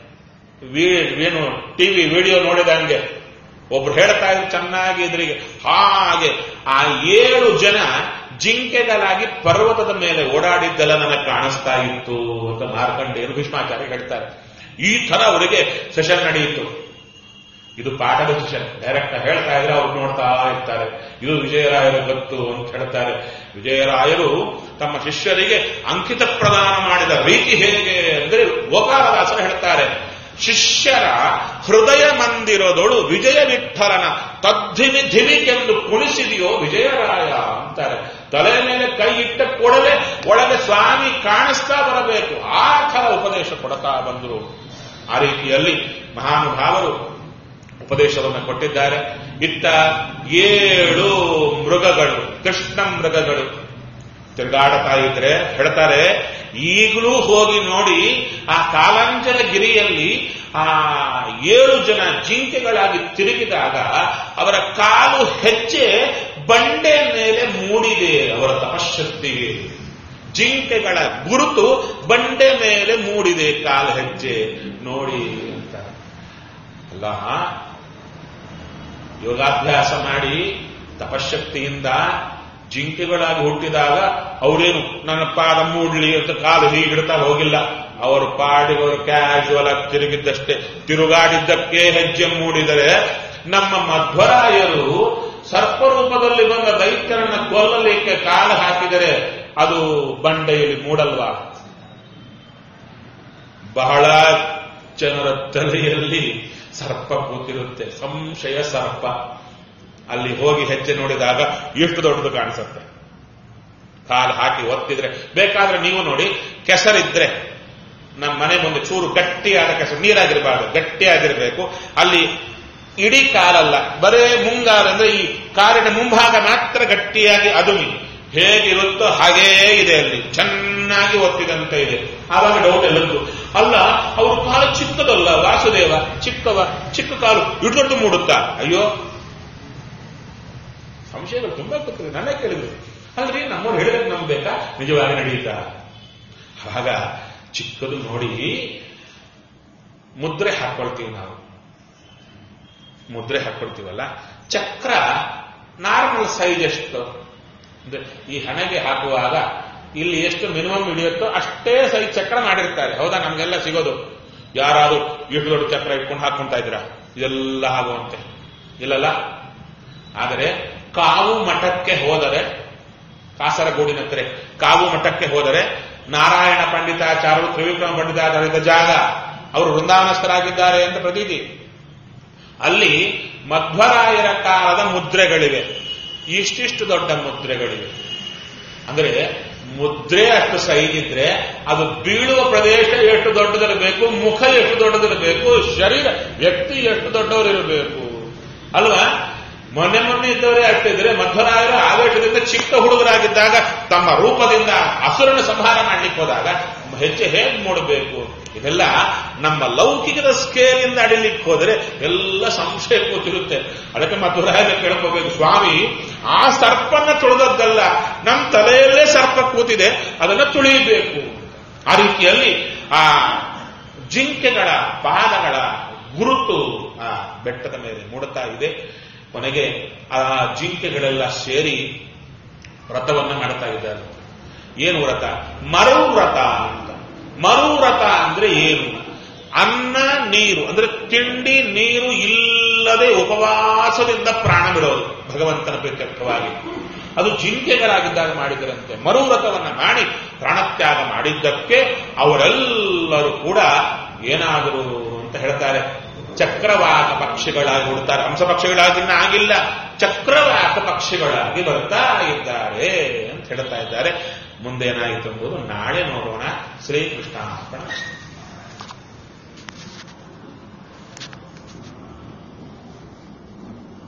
ಏನು ಟಿವಿ ವಿಡಿಯೋ ನೋಡಿದಂಗೆ ಒಬ್ರು ಹೇಳ್ತಾ ಇದ್ರು ಚೆನ್ನಾಗಿ ಇದ್ರಿಗೆ ಹಾಗೆ ಆ ಏಳು ಜನ ಜಿಂಕೆಗಳಾಗಿ ಪರ್ವತದ ಮೇಲೆ ಓಡಾಡಿದ್ದೆಲ್ಲ ನನಗೆ ಕಾಣಿಸ್ತಾ ಇತ್ತು ಅಂತ ಮಾರ್ಕಂಡೇಯರು ಭೀಷ್ಮಾಚಾರ್ಯ ಹೇಳ್ತಾರೆ ಈ ತರ ಅವರಿಗೆ ಸೆಷನ್ ನಡೆಯಿತು ಇದು ಪಾಠದ ಸೆಷನ್ ಡೈರೆಕ್ಟ್ ಹೇಳ್ತಾ ಇದ್ರೆ ಅವ್ರು ನೋಡ್ತಾ ಇರ್ತಾರೆ ಇದು ವಿಜಯರಾಯರ ಗೊತ್ತು ಅಂತ ಹೇಳ್ತಾರೆ ವಿಜಯರಾಯರು ತಮ್ಮ ಶಿಷ್ಯರಿಗೆ ಅಂಕಿತ ಪ್ರದಾನ ಮಾಡಿದ ರೀತಿ ಹೇಗೆ ಅಂದ್ರೆ ಗೋಪಾಲದಾಸರು ಹೇಳ್ತಾರೆ ಶಿಷ್ಯರ ಹೃದಯ ಮಂದಿರದೊಳು ವಿಜಯ ವಿಠಲನ ತದ್ಧಿಮಿ ಧಿಮಿಕೆಂದು ಕುಣಿಸಿದೆಯೋ ವಿಜಯರಾಯ ಅಂತಾರೆ ತಲೆ ಮೇಲೆ ಕೈ ಇಟ್ಟ ಕೂಡಲೇ ಒಳಗೆ ಸ್ವಾಮಿ ಕಾಣಿಸ್ತಾ ಬರಬೇಕು ಆ ಥರ ಉಪದೇಶ ಕೊಡ್ತಾ ಬಂದರು ಆ ರೀತಿಯಲ್ಲಿ ಮಹಾನುಭಾವರು ಉಪದೇಶವನ್ನು ಕೊಟ್ಟಿದ್ದಾರೆ ಇತ್ತ ಏಳು ಮೃಗಗಳು ಕೃಷ್ಣ ಮೃಗಗಳು ತಿರುಗಾಡ್ತಾ ಇದ್ರೆ ಹೇಳ್ತಾರೆ ಈಗಲೂ ಹೋಗಿ ನೋಡಿ ಆ ಕಾಲಾಂಜನ ಗಿರಿಯಲ್ಲಿ ಆ ಏಳು ಜನ ಜಿಂಕೆಗಳಾಗಿ ತಿರುಗಿದಾಗ ಅವರ ಕಾಲು ಹೆಜ್ಜೆ ಬಂಡೆ ಮೇಲೆ ಮೂಡಿದೆ ಅವರ ತಪಶಕ್ತಿಗೆ ಜಿಂಕೆಗಳ ಗುರುತು ಬಂಡೆ ಮೇಲೆ ಮೂಡಿದೆ ಕಾಲು ಹೆಜ್ಜೆ ನೋಡಿ ಅಂತ ಅಲ್ಲ ಯೋಗಾಭ್ಯಾಸ ಮಾಡಿ ತಪಶಕ್ತಿಯಿಂದ ಜಿಂಕೆಗಳಾಗಿ ಹುಟ್ಟಿದಾಗ ಅವರೇನು ನನ್ನ ಪಾದ ಮೂಡ್ಲಿ ಅಂತ ಕಾಲು ಹೀಗಿಡ್ತಾ ಹೋಗಿಲ್ಲ ಅವರು ಪಾಡಿಗೆ ಅವರು ಕ್ಯಾಶುವಲ್ ಆಗಿ ತಿರುಗಿದ್ದಷ್ಟೇ ತಿರುಗಾಡಿದ್ದಕ್ಕೆ ಹೆಜ್ಜೆ ಮೂಡಿದರೆ ನಮ್ಮ ಮಧ್ವರಾಯರು ಸರ್ಪರೂಪದಲ್ಲಿ ಬಂದ ದೈತ್ಯರನ್ನ ಕೊಲ್ಲಲಿಕ್ಕೆ ಕಾಲು ಹಾಕಿದರೆ ಅದು ಬಂಡೆಯಲ್ಲಿ ಮೂಡಲ್ವಾ ಬಹಳ ಜನರ ತಲೆಯಲ್ಲಿ ಸರ್ಪ ಕೂತಿರುತ್ತೆ ಸಂಶಯ ಸರ್ಪ ಅಲ್ಲಿ ಹೋಗಿ ಹೆಜ್ಜೆ ನೋಡಿದಾಗ ಎಷ್ಟು ದೊಡ್ಡದು ಕಾಣಿಸುತ್ತೆ ಕಾಲು ಹಾಕಿ ಒತ್ತಿದ್ರೆ ಬೇಕಾದ್ರೆ ನೀವು ನೋಡಿ ಕೆಸರಿದ್ರೆ ನಮ್ಮ ಮನೆ ಮುಂದೆ ಚೂರು ಗಟ್ಟಿಯಾದ ಕೆಸರು ನೀರಾಗಿರಬಾರ್ದು ಗಟ್ಟಿಯಾಗಿರಬೇಕು ಅಲ್ಲಿ ಇಡೀ ಕಾಲಲ್ಲ ಬರೇ ಮುಂಗಾರಂದ್ರೆ ಈ ಕಾಲಿನ ಮುಂಭಾಗ ಮಾತ್ರ ಗಟ್ಟಿಯಾಗಿ ಅದುಮಿ ಹೇಗಿರುತ್ತೋ ಹಾಗೇ ಇದೆ ಅಲ್ಲಿ ಚೆನ್ನಾಗಿ ಒತ್ತಿದಂತೆ ಇದೆ ಆವಾಗ ಡೌಟ್ ಎಲ್ಲದ್ದು ಅಲ್ಲ ಅವ್ರ ಕಾಲು ಚಿಕ್ಕದಲ್ಲ ವಾಸುದೇವ ಚಿಕ್ಕವ ಚಿಕ್ಕ ಕಾಲು ಇಡ್ದೊಡ್ಡು ಮೂಡುತ್ತಾ ಅಯ್ಯೋ ಸಂಶಯಗಳು ತುಂಬಾ ಗೊತ್ತಿದೆ ನನ್ನ ಕೇಳಿದ್ರು ಅಲ್ರಿ ನಮ್ಮವ್ರು ಹೇಳಿದ್ರೆ ನಂಬೇಕಾ ನಿಜವಾಗಿ ನಡೆಯುತ್ತಾ ಆಗ ಚಿಕ್ಕದು ನೋಡಿ ಮುದ್ರೆ ಹಾಕೊಳ್ತೀವಿ ನಾವು ಮುದ್ರೆ ಹಾಕೊಳ್ತೀವಲ್ಲ ಚಕ್ರ ನಾರ್ಮಲ್ ಸೈಜ್ ಎಷ್ಟು ಅಂದ್ರೆ ಈ ಹಣೆಗೆ ಹಾಕುವಾಗ ಇಲ್ಲಿ ಎಷ್ಟು ಮಿನಿಮಮ್ ಹಿಡಿಯುತ್ತೋ ಅಷ್ಟೇ ಸೈಜ್ ಚಕ್ರ ಮಾಡಿರ್ತಾರೆ ಹೌದಾ ನಮ್ಗೆಲ್ಲ ಸಿಗೋದು ಯಾರಾದ್ರೂ ಎಷ್ಟು ದೊಡ್ಡ ಚಕ್ರ ಇಟ್ಕೊಂಡು ಹಾಕೊಂತಾ ಇದ್ದೀರಾ ಇದೆಲ್ಲ ಆಗುವಂತೆ ಇಲ್ಲಲ್ಲ ಆದರೆ ಕಾವು ಮಠಕ್ಕೆ ಹೋದರೆ ಕಾಸರಗೋಡಿನ ಹತ್ರ ಕಾವು ಮಠಕ್ಕೆ ಹೋದರೆ ನಾರಾಯಣ ಪಂಡಿತಾಚಾರ್ಯರು ತ್ರಿವಿಕ್ರಮ ಪಂಡಿತಾಚಾರ್ಯದ ಜಾಗ ಅವರು ವೃಂದಾವನಸ್ಥರಾಗಿದ್ದಾರೆ ಅಂತ ಪ್ರತೀತಿ ಅಲ್ಲಿ ಮಧ್ವರಾಯರ ಕಾಲದ ಮುದ್ರೆಗಳಿವೆ ಇಷ್ಟಿಷ್ಟು ದೊಡ್ಡ ಮುದ್ರೆಗಳಿವೆ ಅಂದ್ರೆ ಮುದ್ರೆ ಅಷ್ಟು ಸೈಜ್ ಇದ್ರೆ ಅದು ಬೀಳುವ ಪ್ರದೇಶ ಎಷ್ಟು ದೊಡ್ಡದಿರಬೇಕು ಮುಖ ಎಷ್ಟು ದೊಡ್ಡದಿರಬೇಕು ಶರೀರ ವ್ಯಕ್ತಿ ಎಷ್ಟು ದೊಡ್ಡವರಿರಬೇಕು ಅಲ್ವಾ ಮೊನ್ನೆ ಮೊನ್ನೆ ಇದ್ದವರೇ ಅಷ್ಟಿದ್ರೆ ಮಧ್ವರಾಯರು ಆವೇಶದಿಂದ ಚಿಕ್ಕ ಹುಡುಗರಾಗಿದ್ದಾಗ ತಮ್ಮ ರೂಪದಿಂದ ಅಸುರನ ಸಂಹಾರ ಮಾಡ್ಲಿಕ್ಕೆ ಹೋದಾಗ ಹೆಜ್ಜೆ ಹೇಗೆ ಮೂಡಬೇಕು ಇದೆಲ್ಲ ನಮ್ಮ ಲೌಕಿಕದ ಸ್ಕೇಲಿಂದ ಅಡಿಲಿಕ್ಕೆ ಹೋದರೆ ಎಲ್ಲ ಸಂಶಯ ಕೂತಿರುತ್ತೆ ಅದಕ್ಕೆ ಮಧ್ವರಾಯರ ಕೇಳ್ಕೋಬೇಕು ಸ್ವಾಮಿ ಆ ಸರ್ಪನ್ನ ತುಳಿದದ್ದಲ್ಲ ನಮ್ಮ ತಲೆಯಲ್ಲೇ ಸರ್ಪ ಕೂತಿದೆ ಅದನ್ನು ತುಳಿಯಬೇಕು ಆ ರೀತಿಯಲ್ಲಿ ಆ ಜಿಂಕೆಗಳ ಪಾದಗಳ ಗುರುತು ಆ ಬೆಟ್ಟದ ಮೇಲೆ ಮೂಡುತ್ತಾ ಇದೆ ಕೊನೆಗೆ ಆ ಜಿಂಕೆಗಳೆಲ್ಲ ಸೇರಿ ವ್ರತವನ್ನ ಮಾಡ್ತಾ ಇದ್ದಾರೆ ಏನು ವ್ರತ ಮರು ವ್ರತ ಅಂತ ಮರು ವ್ರತ ಅಂದ್ರೆ ಏನು ಅನ್ನ ನೀರು ಅಂದ್ರೆ ತಿಂಡಿ ನೀರು ಇಲ್ಲದೆ ಉಪವಾಸದಿಂದ ಪ್ರಾಣ ಬಿಡೋದು ಭಗವಂತನ ಪ್ರೀತ್ಯರ್ಥವಾಗಿ ಅದು ಜಿಂಕೆಗಳಾಗಿದ್ದಾಗ ಮಾಡಿದರಂತೆ ಮರು ವ್ರತವನ್ನ ಮಾಡಿ ಪ್ರಾಣತ್ಯಾಗ ಮಾಡಿದ್ದಕ್ಕೆ ಅವರೆಲ್ಲರೂ ಕೂಡ ಏನಾದರು ಅಂತ ಹೇಳ್ತಾರೆ ಚಕ್ರವಾಕ ಪಕ್ಷಿಗಳಾಗಿ ಹುಡ್ತಾರೆ ಹಂಸ ಪಕ್ಷಿಗಳಾಗಿನ್ನ ಆಗಿಲ್ಲ ಚಕ್ರವಾಕ ಪಕ್ಷಿಗಳಾಗಿ ಬರ್ತಾ ಇದ್ದಾರೆ ಅಂತ ಹೇಳ್ತಾ ಇದ್ದಾರೆ ಮುಂದೇನಾಯಿತು ಎಂಬುದು ನಾಳೆ ನೋಡೋಣ ಶ್ರೀಕೃಷ್ಣಾರ್ಪಣ